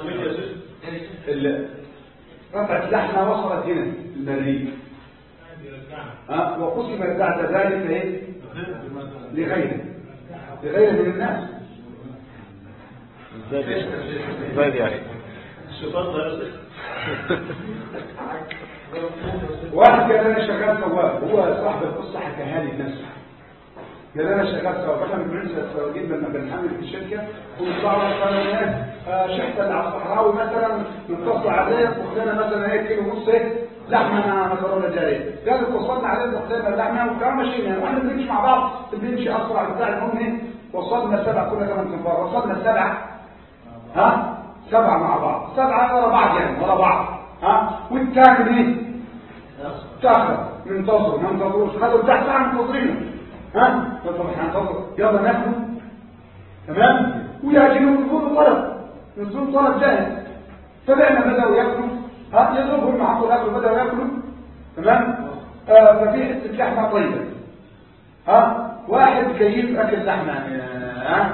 ال- قطعة لحمة وصلت هنا المريء ها وقسمت بعد ذلك ايه لغيره لغيره من الناس ازاي دي يا شيخ ازاي دي يعني الشيطان ده يرزق واحد قال انا شغال سواق هو صاحب القصه حكاها لي بنفسه قال انا شغال سواق احنا بننسى السواقين لما بنحمل في الشركه ونطلع مثلا آه، شحته اللي على الصحراوي مثلا نتصل عليه وخدنا مثلا هيك كيلو ونص هيك لحمه مع مكرونه جاريه قال اتصلنا عليه وخدنا اللحمه وكان ماشيين واحنا بنمشي مع بعض بنمشي اسرع بتاع المهم إيه؟ وصلنا سبعه كنا كمان تنفار وصلنا سبعه ها سبعه مع بعض سبعه ورا بعض يعني ورا بعض ها والثاني ايه تاخر ننتظر ما ننتظروش خدوا بتاع ساعه منتظرينه ها طب احنا هننتظر يلا ناكل تمام ويعجبوا يقولوا طلب نزول طلب جاهز فبعنا بدأوا ياكلوا ها يضربهم مع الاكل بدأوا ياكلوا تمام آه ففي حته لحمه طيبه ها واحد كيف اكل لحمه ها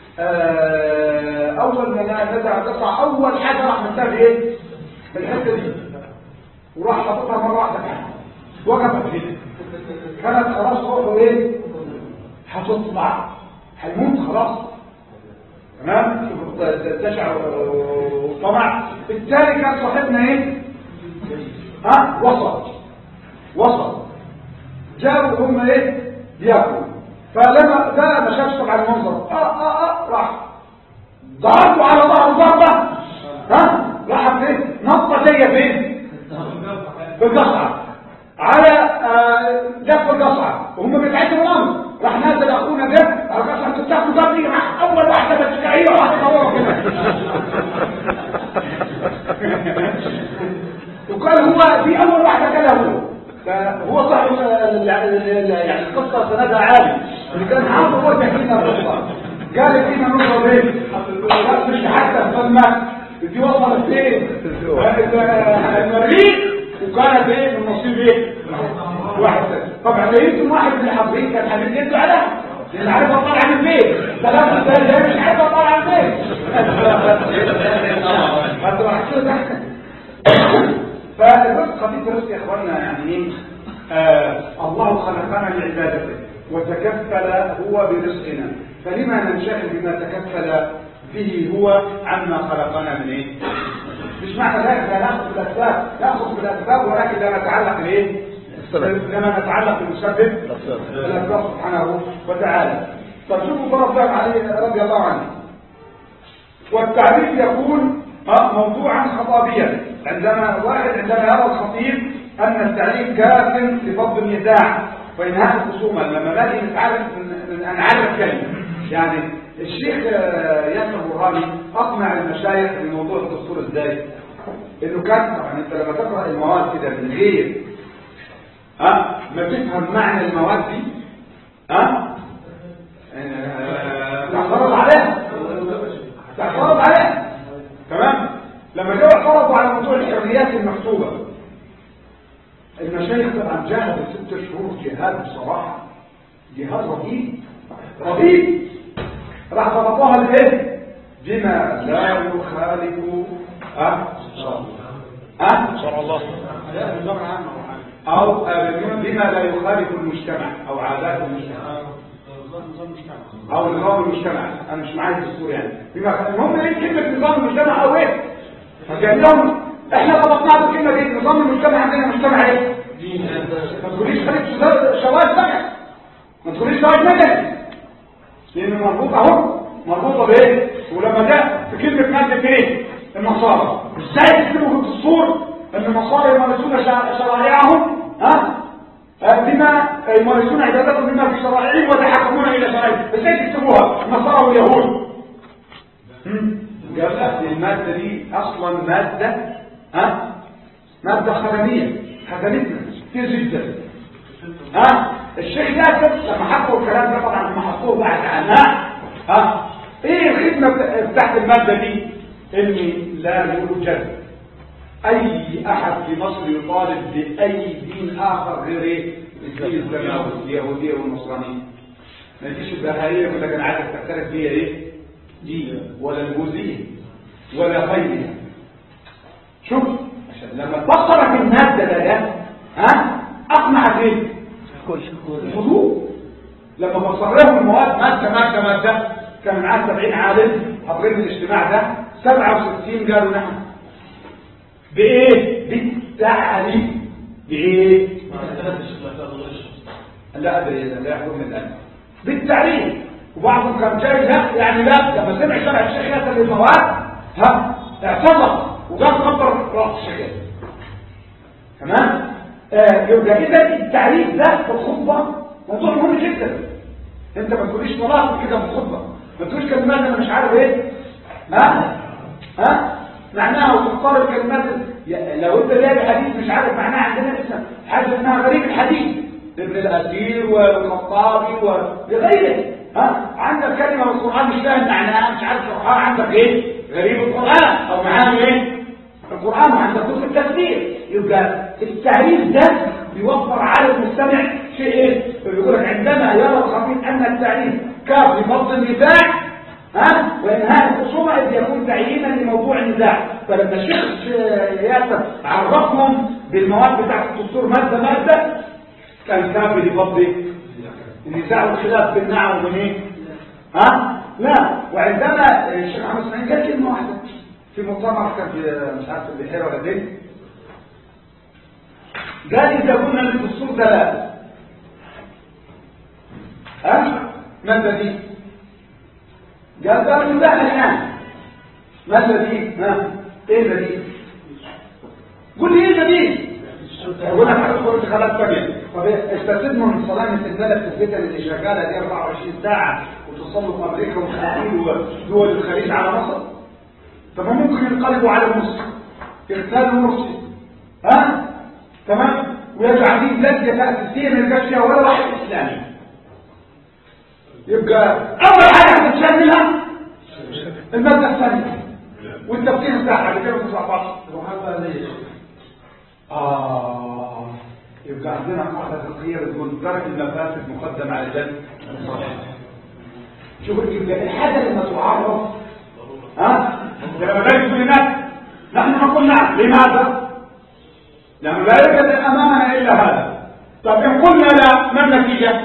آه اول ما نزع قطع اول حاجه راح مسافر ايه الحته دي وراح حاططها مره واحده تحت وقفت هنا كانت خلاص روحه ايه هتطلع هيموت خلاص تمام تشعر طمع التالي كان صاحبنا ايه ها وسط وسط جابوا هم ايه بياكلوا فلما ده ما شافش طبعا المنظر اه اه اه راح ضربوا على ظهر ضربه ها راح فين نطه جايه فين في القصعه على آه، جنب القصعه وهم بيتعدوا الامر راح نازل اخونا ده على القصعه انت بتاخد ضربي راح اول واحده بس هي واحده هو كده وكان هو في اول واحده كده هو فهو صاحب ال- ال- يعني القصه سندها عالي اللي كان عارف هو بيحكي لنا القصه قال فينا نقطه ايه مش حتى فما دي وصلت فين المريخ وكانت ايه من نصيب ايه واحد طبعا لقيتم واحد من الحاضرين كان حبيب يده على لان عارفه طالعه من البيت ثلاثه ده مش عارفه طالعه من البيت فالرزق خفيف الرزق يا اخوانا يعني ايه آه الله خلقنا لعبادته وتكفل هو برزقنا فلما ننشغل بما تكفل به هو عما خلقنا من ايه مش معنى ذلك لا ناخذ بالاسباب ناخذ بالاسباب ولكن لا نتعلق بايه لما نتعلق بالمسبب بالاسباب سبحانه وتعالى طب شوفوا ضرب الله عليه رضي الله عنه والتعريف يكون آه، موضوعا خطابيا عندما واحد عندما يرى الخطيب ان التعريف كاف لفض النزاع وانهاء الخصومه لما باجي نتعرف من من انعام الكلمه يعني الشيخ آه، ياسر برهاني اقنع المشايخ بموضوع الدستور ازاي؟ انه كان طبعا انت لما تقرا المواد كده من غير ها ما تفهم معنى المواد دي ها آه، تعترض عليها تعترض عليها تمام لما جاوا اعترضوا على موضوع الحريات المكتوبه المشايخ طبعا جاهدوا ست شهور جهاد بصراحه جهاد رهيب رهيب راح ضبطوها بايه بما لا يخالف ها ها شرع الله او آه، بما لا يخالف المجتمع او عادات المجتمع او نظام المجتمع انا مش معايا الدستور يعني بما المهم ايه كلمه نظام المجتمع او ايه فقال لهم احنا ضبطنا بالكلمه دي نظام المجتمع عندنا مجتمع ايه ما تقوليش خليك شواذ بقى ما تقوليش شواذ مدني لان مربوط اهو مربوطه بايه ولما جاء في كلمه ماده ايه النصارى ازاي يكتبوا في الدستور ان النصارى يمارسون شع- شرائعهم ها آه، بما يمارسون عبادتهم بما في شرائعهم ويتحكمون الى شرائعهم ازاي تكتبوها النصارى واليهود هم؟ قال لا دي الماده دي اصلا ماده ها ماده خدميه خدمتنا كتير جدا ها الشيخ ياسر لما حطوا الكلام ده طبعا لما حطوه بعد عناء ها ايه الخدمه بتا- بتاعت الماده دي ان لا يوجد اي احد في مصر يطالب باي دين اخر غير ايه الدين السماوي اليهوديه والنصرانيه ما يجيش البهائيه يقول لك انا عايزك تعترف بيا ايه دي ولا البوذيه ولا غيرها شوف عشان لما فصلت الماده ده ده ها اقنعت ايه الحضور لما فسر لهم المواد ماده ماده ماده كان معاه 70 عالم حاضرين الاجتماع ده 67 قالوا نعم بايه بالتعريف بايه لا ادري لا يحكم من الان بالتعريف وبعضهم كان جاي لا يعني لا لما سمع شرع الشيخ ياسر للمواد ها اعتذر وقال خبر راس الشيخ تمام آه يبقى اذا التعريف ده في الخطبه موضوع مهم جدا انت ما تقوليش طلاق كده في الخطبه ما تقولش كلمات انا مش عارف ايه ها ها معناها وتختار الكلمات يا- لو انت لاقي حديث مش عارف معناها عندنا اسمها حاجه اسمها غريب الحديث ابن الاثير والخطابي وغيره ها عندك كلمه من القران مش فاهم معناها مش عارف شرحها عندك ايه غريب القران او معاه ايه القران وعندك كتب التفسير يبقى التعريف ده بيوفر على المستمع شيء ايه بيقول لك عندما يرى الخطيب ان التعريف كافي فضل النزاع ها وانهاء الخصومه اذ يكون تعيينا لموضوع النزاع فلما الشيخ ياسر عرفهم بالمواد بتاعت الدكتور ماده ماده كان كافي لفضل النزاع والخلاف بين نعم وبين ايه ها لا وعندما الشيخ محمد اسماعيل قال كلمه واحده في مؤتمر كان في مش عارف في البحيره ولا فين قال اذا قلنا للدستور ثلاثه ها ما الذي قال قال يباح الان ما الذي ها ايه الذي قل لي ايه الذي يقول لك هتدخل انتخابات ثانيه طب استفيد من صلاه الزلزال في الفتن اللي شغاله دي 24 ساعه وتسلط امريكا والخليج ودول الخليج على مصر طب ما ممكن ينقلبوا على مصر يغتالوا مصر ها تمام ويجعل دي بلاد تاسيسيه ما يبقاش فيها ولا واحد اسلامي يبقى اول حاجه هتتشملها الماده الثانيه والتفسير بتاعها اللي كانوا 19 وهذا ليش؟ آه يبقى عندنا قاعدة فقهية بتقول ترك المفاسد مقدم على جلب شوف يبقى الحاجة لما تعرف ها لما ذلك كل الناس نحن نقول نعم لماذا؟ لأنه لا يوجد أمامنا إلا هذا طب إن قلنا لا ما النتيجة؟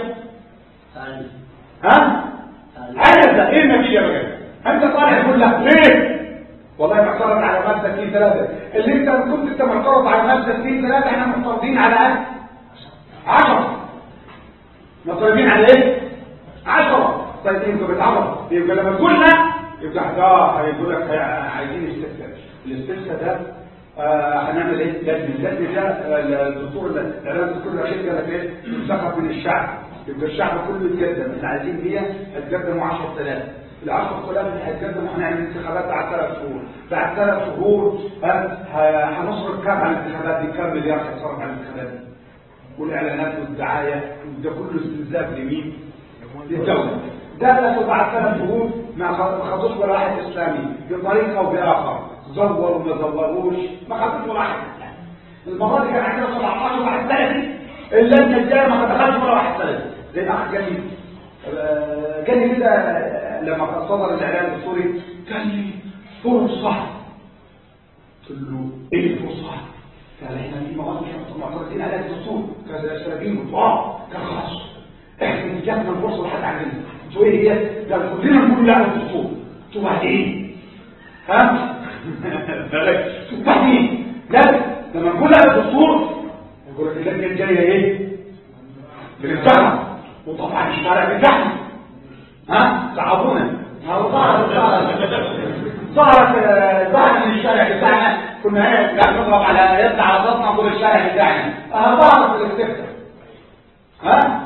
ها؟ عجز ايه النتيجة بقى؟ أنت طالع تقول لا ليه؟ والله معترض على مادة 2 3 اللي انت كنت انت معترض على مادة 2 3 احنا معترضين على ايه؟ 10 معترضين على ايه؟ 10 طيب انتوا بتعرض يبقى لما تقول لا يبقى ده هيقول لك هي- عايزين استفسار الاستفسار ده آه هنعمل ايه؟ لازم اللجنه ده آه، الدكتور الاعلام الدكتور الاخير قال لك ايه؟ انتخب من الشعب يبقى الشعب كله يتقدم احنا عايزين 100 هتقدموا 10000 ال 10000 اللي هيتقدموا هنعمل انتخابات بعد ثلاث شهور بعد ثلاث شهور ها، ه- هنصرف كام على الانتخابات دي كام مليار هيتصرف على الانتخابات دي والاعلانات والدعايه ده كله استنزاف لمين؟ للدوله ده لا بعد ثلاث شهور ما خ- ما خدوش ولا واحد اسلامي بطريقه او باخر زوروا ما زوروش ما خدوش ولا واحد اسلامي المره دي كان عندنا 17 واحد ثلاثي اللجنه الجايه ما دخلش ولا واحد ثلاثي زي ما قال لي آه، قال لي كده آه، لما صدر الاعلان السوري قال لي فرصه قلت له ايه الفرصه؟ قال احنا في مواد مش معترضين عليها الدستور كذا سلاجين اه قال خلاص احنا جاتنا الفرصه لحد عندنا قلت له ايه هي؟ قال كلنا نقول لا على الدستور قلت له بعدين ها؟ بالك بعدين لا لما نقول لا على الدستور يقول لك اللجنه الجايه ايه؟ بنتهم وطبعا الشارع بتاعنا ها؟ صعبونا ظهرت ظهرت ظهرت من الشارع بتاعنا كنا ايه قاعد نضرب على يد على ضغطنا نقول الشارع بتاعنا اه ظهرت الاستفتاء ها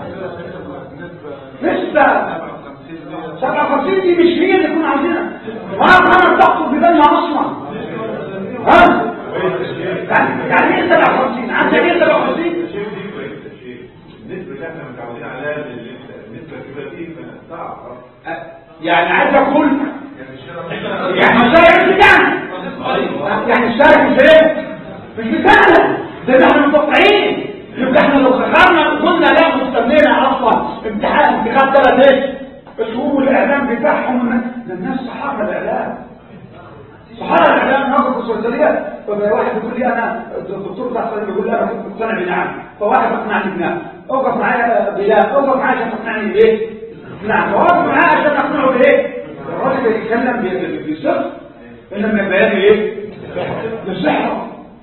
لسه 57 دي مش هي اللي كنا عاوزينها وانا كمان تخطب بدلنا اصلا ها يعني يعني ايه 57 عندك ايه 57 النسبة اللي احنا متعودين عليها النسبة الكبيرة صعب يعني عايز اقول يعني الشارع مش بتاعنا يعني الشارع مش ايه مش بتاعنا زي ما احنا متوقعين يبقى احنا لو خسرنا قلنا لا واستنينا اصلا امتحان انتخاب ثلاث ايه شهور والاعلام بتاعهم ده الناس صحابه الاعلام صحابه الاعلام ناقص السلسليه فواحد يقول لي انا الدكتور بتاع السلسلة بيقول لي انا كنت مقتنع بنعم فواحد اقنعني بنعم اوقف معايا بلال اوقف معايا عشان تقنعني بايه نعم فوقف معايا عشان اقنعه بايه الراجل بيتكلم ب- بصدق انما بيان ايه بالصحه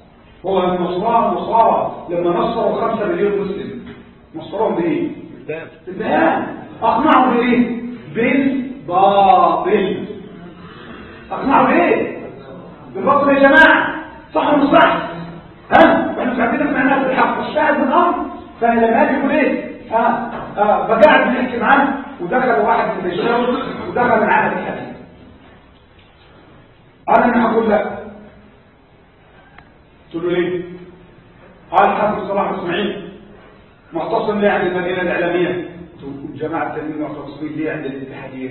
هو النصارى النصارى لما نصروا خمسة مليون مسلم نصرهم بايه؟ بالبيان اقنعوا بايه؟ بالباطل اقنعوا بايه؟ بالباطل يا جماعه صح ولا مش صح؟ ها؟ واحنا مش عارفين نقنع الناس بالحق الشاهد من الامر فلما يجي يقول ايه؟ اه اه فقاعد بنحكي معاه ودخل واحد من الشباب ودخل معانا في الحديث انا انا هقول لك قلت له ليه؟ قال حافظ صلاح اسماعيل معتصم ليه عند المدينه الاعلاميه؟ قلت له جماعه التنميه معتصمين ليه عند الاتحاديه؟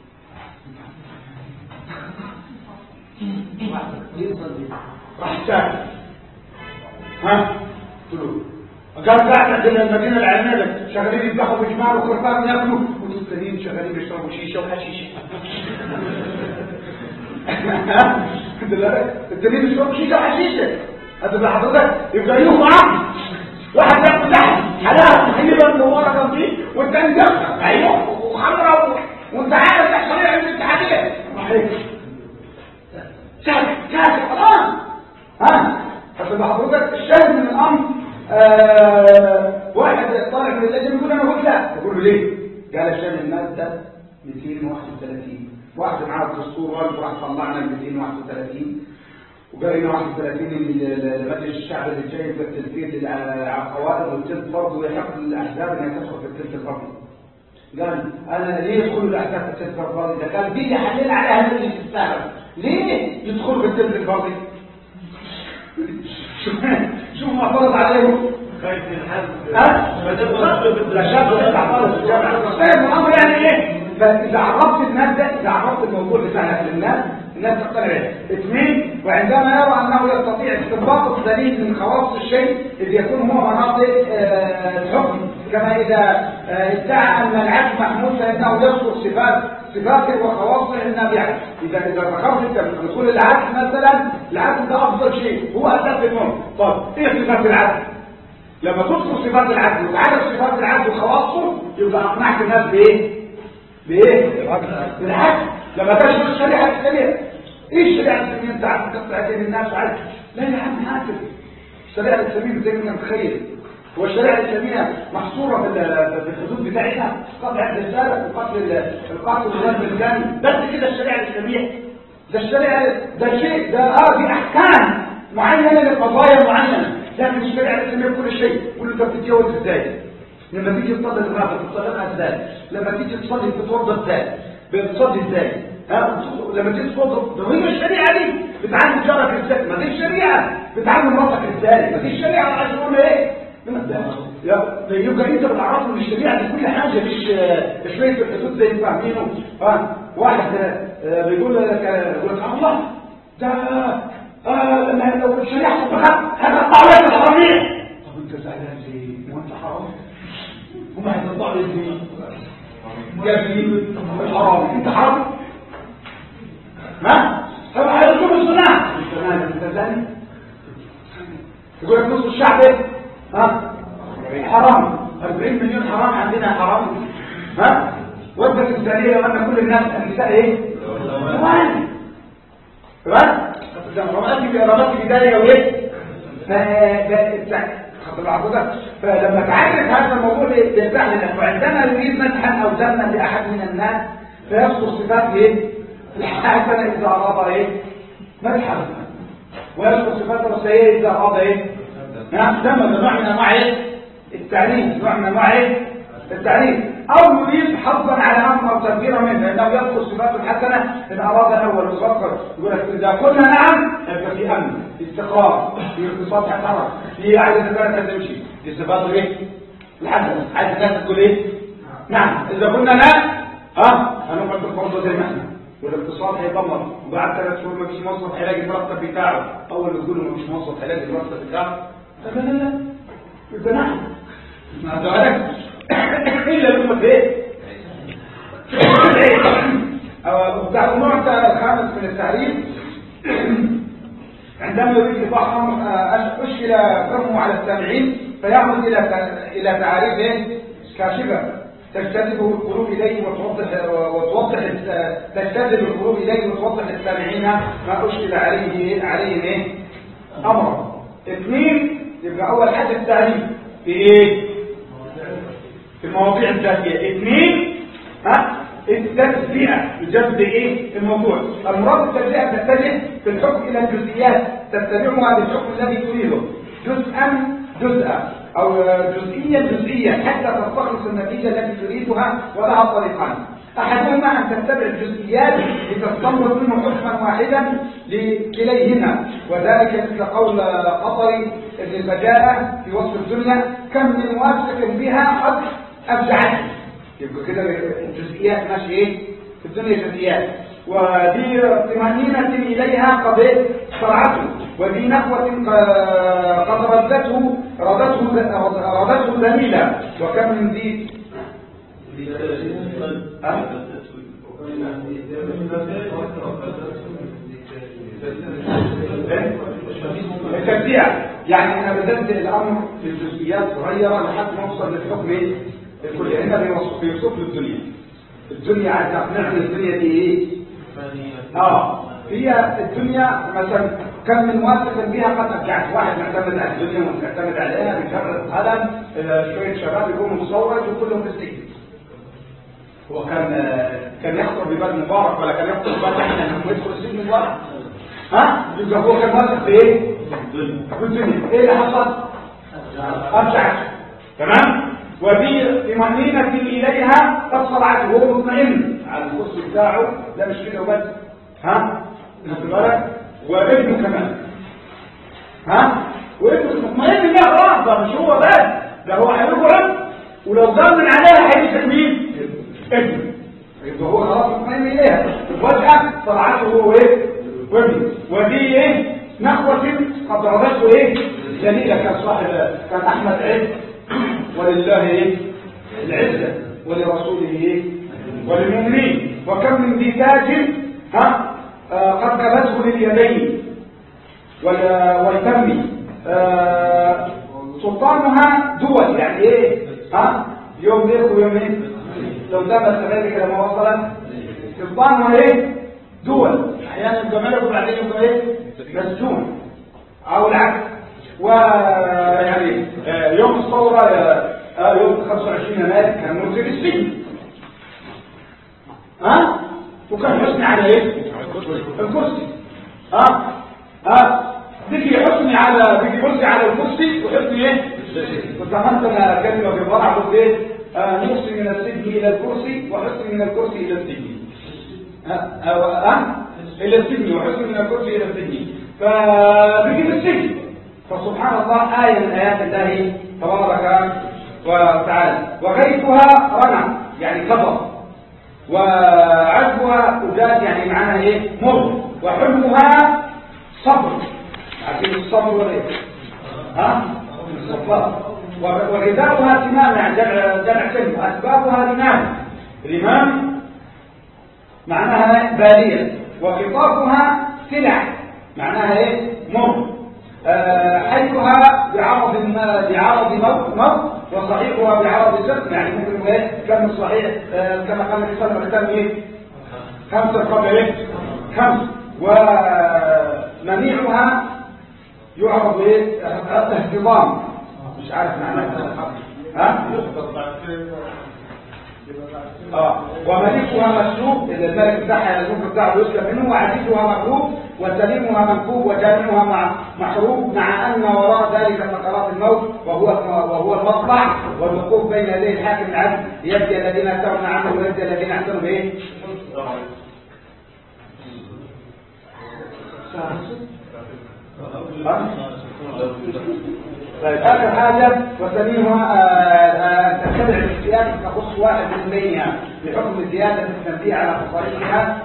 راح ساكت ها؟ قلت له قال قاعد عند المدينه الاعلاميه شغالين يذبحوا بجمال وخرفان ياكلوا وانتوا التانيين شغالين بيشربوا شيشه وحشيشه التانيين بيشربوا شيشه وحشيشه هذا اللي حضرتك يبقى ليهم عقل واحد ياكل لحم حلال حليبه مدوره جنبيه والتاني يخسر ايوه وخمره وانت عارف تحصل ايه عند الاتحاديه صحيح سهل سهل خلاص ها بس حضرتك الشاهد من الامر آه واحد طالع من اللجنه يقول انا قلت لا يقول له ليه؟ قال عشان الماده 231 واحد معاه الدستور وقال راح طلعنا ال 231 وقال لنا 31 ان مجلس الشعب اللي جاي في التنفيذ على القوائم والثلث فرض ويحق للاحزاب انها تدخل في الثلث الفردي قال انا ليه يدخلوا الاحزاب في الثلث الفردي ده قال دي حلينا عليها مجلس الشعب ليه يدخلوا في الثلث الفردي شوف ما فرض عليهم خايف من حد لا شك يطلع خالص الجامعة فاهم الامر يعني ايه فاذا عرفت المادة اذا عرفت الموضوع بتاعها للناس الناس تقتنع به اثنين وعندما يرى انه يستطيع استنباط الدليل من خواص الشيء اذ يكون هو مناطق آه، الحكم كما اذا آه، ادعى ان العدل محمود فانه يذكر صفات صفاته وخواصه النابعه اذا اذا ذكرت انت نقول العدل مثلا العدل ده افضل شيء هو اساس المهم طيب ايه صفات العدل لما تذكر صفات العدل وتعرف صفات العدل وخواصه يبقى اقنعت الناس بايه بايه بالعدل لما تشرح الشريعه الاسلاميه ايه الشريعه الاسلاميه انت عارف تقطع بين الناس وعارف لا يا عم حاسب الشريعه الاسلاميه زي ما متخيل هو الشريعه الاسلاميه محصوره في ال- في الحدود بتاعتها قطع الرساله وقتل القاتل والغلب الثاني بس كده الشريعه الاسلاميه ده الشريعه ده شيء ده اه دي احكام معينه لقضايا معينه لكن الشريعه الاسلاميه كل شيء كل انت بتتجوز ازاي لما تيجي تصلي المغرب بتصليها ازاي لما تيجي تصلي بتتوضا ازاي بتصلي ازاي ها لما تيجي تتوضا ده هي الشريعه دي بتعلم جارك ازاي ما دي الشريعه بتعلم مراتك ازاي ما دي الشريعه عشان نقول ايه يا يبقى انت بتعرفه ان الشريعه دي كل حاجه مش مش شويه الحدود زي ما فاهمينه ها واحد آه، بيقول لك آه، يقول لك الله ده آه، لما لو الشريعه طبقت هتقطع لك الحراميه طب انت زعلان ليه؟ وانت حرام؟ هم هيطلعوا لي ازاي؟ يا ابني الحرام انت حرام؟ ما؟ طب هيطلبوا الصناعه انت زاني؟ يقول لك نص الشعب ايه؟ ها؟ حرام 40 مليون حرام عندنا حرام ها؟ وجبة الزانية وأن كل الناس النساء ايه؟ ثواني تمام؟ رمضان في رمضان بداية وايه؟ فلما تعرف هذا الموضوع يرجع لك وعندما يريد مدحا او ذما لاحد من الناس فيذكر صفات ايه؟ الحسنه اذا اراد ايه؟ مدحا ويذكر صفات السيئه اذا اراد ايه؟ نعم ذم ده نوع من انواع ايه؟ التعريف نوع من انواع ايه؟ التعريف او يريد حظا على امر او تنفيرا منه لانه يذكر صفات الحسنه ان اراد الاول يفكر يقول لك اذا قلنا نعم يبقى في امن في استقرار في اقتصاد حركه في عايز البلد تمشي دي صفات ايه؟ الحسنه عايز الناس تقول ايه؟ نعم اذا قلنا لا ها هنقعد برضه زي ما احنا والاقتصاد هيدمر وبعد ثلاث شهور مفيش موظف هيلاقي المرتب بتاعه اول ما تقول له مفيش موظف هيلاقي المرتب بتاعه لا لا لا يبقى نعم ما بالك الا لما ايه بتاع النوع الخامس من التعريف عندما يريد يفهم اشكل فهمه على السامعين فيعمل الى الى تعاريف ايه كاشفه تجتذب القلوب اليه وتوضح وتوضح تجتذب القلوب اليه وتوضح للسامعين ما اشكل عليه عليهم ايه امره اثنين يبقى اول حاجه التعريف في ايه في المواضيع الذاتيه اثنين ها التجزئه يجزئ ايه الموضوع المراد التجزئه تتجه في الحكم الى الجزئيات تتبعها بالحكم الذي تريده جزءا جزءا او جزئيا جزئيا حتى تستخلص النتيجه التي تريدها ولها طريقان احدهما ان تتبع الجزئيات لتستنبط منه حكما واحدا لكليهما وذلك مثل قول قطري ابن البجاءه في وصف الدنيا كم من واثق بها قد ابدعته يبقى كده الجزئيات ماشي ايه في الدنيا جزئيات ودي طمأنينة إليها قد إيه؟ صرعته ودي نخوة ق- قد ردته ردته ردته ذليلا وكم من ذي أه؟ التبديع يعني انا بدات الامر في الجزئيات صغيره لحد ما اوصل للحكم ايه الكلي هنا بيوصف بيوصف له الدنيا الدنيا عايز تقنعني الدنيا دي ايه اه هي الدنيا مثلا كم من واثق بها قد ابدعت واحد معتمد على الدنيا ومعتمد عليها بجرد قلم آه، شويه شباب يقوموا مصور وكلهم في السجن هو كان كان يخطر ببال مبارك ولا كان يخطر ببال احنا لما يدخل السجن مبارك ها يبقى هو كان واثق في ايه في الدنيا ايه اللي حصل ارجعت تمام ودي طمأنينة إليها قد صلعت وهو مطمئن على الكرسي بتاعه لا مش كده وبس ها خدت بالك وابنه كمان ها وابنه مطمئن بيها خلاص ده مش هو بس ده هو هيقعد ولو ضامن عليها هيمسك مين؟ ابنه يبقى هو خلاص مطمئن اليها وفجأة طلعته هو ايه؟ وابنه ودي ايه؟ نخوة قد رضته ايه؟ جليلة كان صاحب كان احمد عز ولله ايه؟ العزة ولرسوله ايه؟ وللمؤمنين وكم من ذي تاج ها آه قد كبته لليدين وال- والفم آه سلطانها دول يعني ايه ها يوم ليل ويوم ايه لو دام السبيل كده ما وصلت سلطانها ايه دول احيانا يبقى ملك وبعدين يبقى ايه مسجون او العكس ويعني آه، يوم الثوره آه، آه، يوم 25 يناير كان مرسل السجن ها وكان حسني على ايه الكرسي ها ها بيجي حسني على بيجي كرسي على الكرسي وحسني ايه كنت عملت انا كلمه في الفرع قلت ايه آه، نفسي من السجن الى الكرسي وحسني من الكرسي الى السجن ها ها ها؟ الى السجن وحسني من الكرسي الى السجن فبيجي في السجن فسبحان الله آية من آيات الله تبارك وتعالى وغيثها رنع يعني كبر وعذبها أجاد يعني معناها ايه مر وحلمها صبر عارفين الصبر ولا ايه ها الصبر وغذاؤها تمام يعني جمع جمع كلمة وأسبابها رمام رمام معناها بالية وخطافها سلع معناها ايه مر آه، حيثها بعرض ما- بعرض موت موت وصحيحها بعرض سقم يعني ممكن يبقى ايه كم الصحيح آه، كما قال النبي صلى الله عليه وسلم ايه خمسة قبل ايه خمس ومنيعها يعرض ايه اهتضام مش عارف معناها ها اه وملكها مسلوب اذا الملك بتاعها الملك بتاعه يسلم منه وعزيزها مغلوب وسليمها منكوب وجامعها مع محروب مع ان وراء ذلك سكرات الموت وهو وهو المطلع والوقوف بين يدي الحاكم العدل يبدي الذين اتقوا عنه ويبدي الذين احسنوا بايه؟ طيب اخر حاجه وسميها تتبع الاختيار تخص واحد من بينها بحكم الزياده التنبيه على خصائصها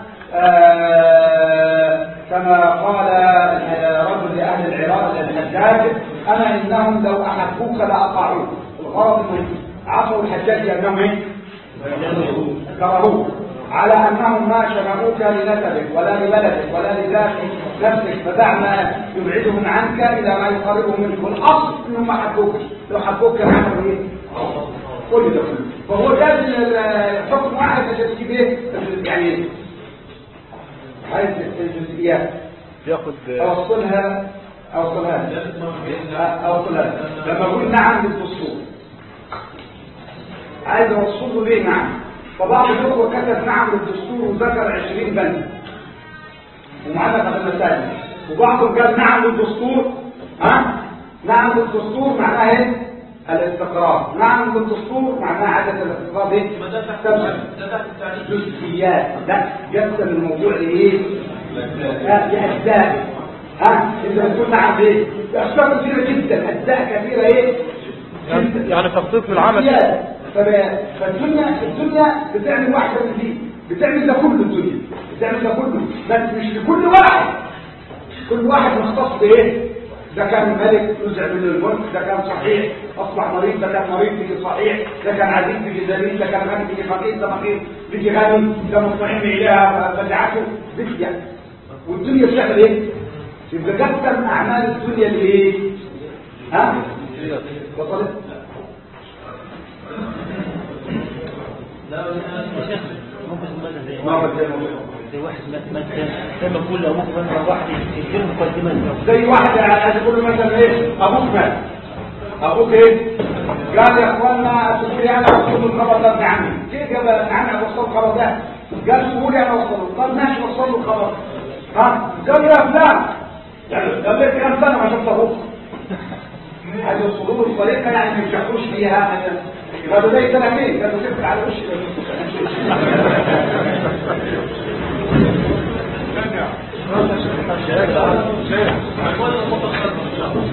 آه، كما قال آه، رجل لاهل العراق الحجاج اما انهم لو احبوك لاطاعوك الغرض انهم عصوا الحجاج لانهم ايه؟ كرهوك على انهم ما شرعوك لنسبك ولا لبلدك ولا لذات نفسك فدع ما يبعدهم عنك الى ما يقربهم منك والاصل انهم ما حبوك لو حبوك كان عملوا ايه؟ كل ده كله فهو جاب الحكم واحد عشان تجيب ايه؟ يعني هذه الجزئيات ياخد اوصلها او ثلاث او ثلاث لما اقول نعم للدستور عايز اوصله ليه نعم فبعض الاخوه كتب نعم للدستور وذكر 20 بند ومعلق في المساجد وبعضهم قال نعم للدستور ها نعم للدستور معناها ايه الاستقرار نعم للدستور معناها عدم الاستقرار ايه تمام جزئيات لا جسم الموضوع لايه ها لاجزاء ها انت بتقول نعم ايه اشياء كثيره جدا اجزاء كثيره ايه يعني يعني تخطيط للعمل جزئيات. فب- فالدنيا الدنيا بتعمل واحده من دي بتعمل ده كله الدنيا بتعمل ده كله بس مش لكل واحد كل واحد مختص بايه ده كان ملك نزع من الملك ده كان صحيح اصبح مريض ده كان مريض بيجي صحيح ده كان عزيز بيجي ذليل ده كان غني بيجي فقير ده فقير بيجي غني ده مطمئن اليها فدعته ذكي يعني والدنيا بتعمل ايه يبقى قسم اعمال الدنيا لايه ها وصلت لا يا شيخ ممكن مثلا زي ما بدل الموضوع. زي واحد مثلا زي ما نقول لو ممكن مثلا واحد يدير مقدمات زي واحد عايز يقول له مثلا ايه ابوك مات ابوك ايه قال يا اخوانا تقول لي انا اوصل الخبر ده ابن عمي كيف يا ابن عمي اوصل الخبر ده قال تقول لي انا اوصله قال ماشي وصل له الخبر ها قال يا فلان يعني قال لي كام سنه ما شفت ابوك عايز يوصلوا له الطريقه يعني ما يشحوش فيها قالوا لي سنتين قالوا سكت على وشي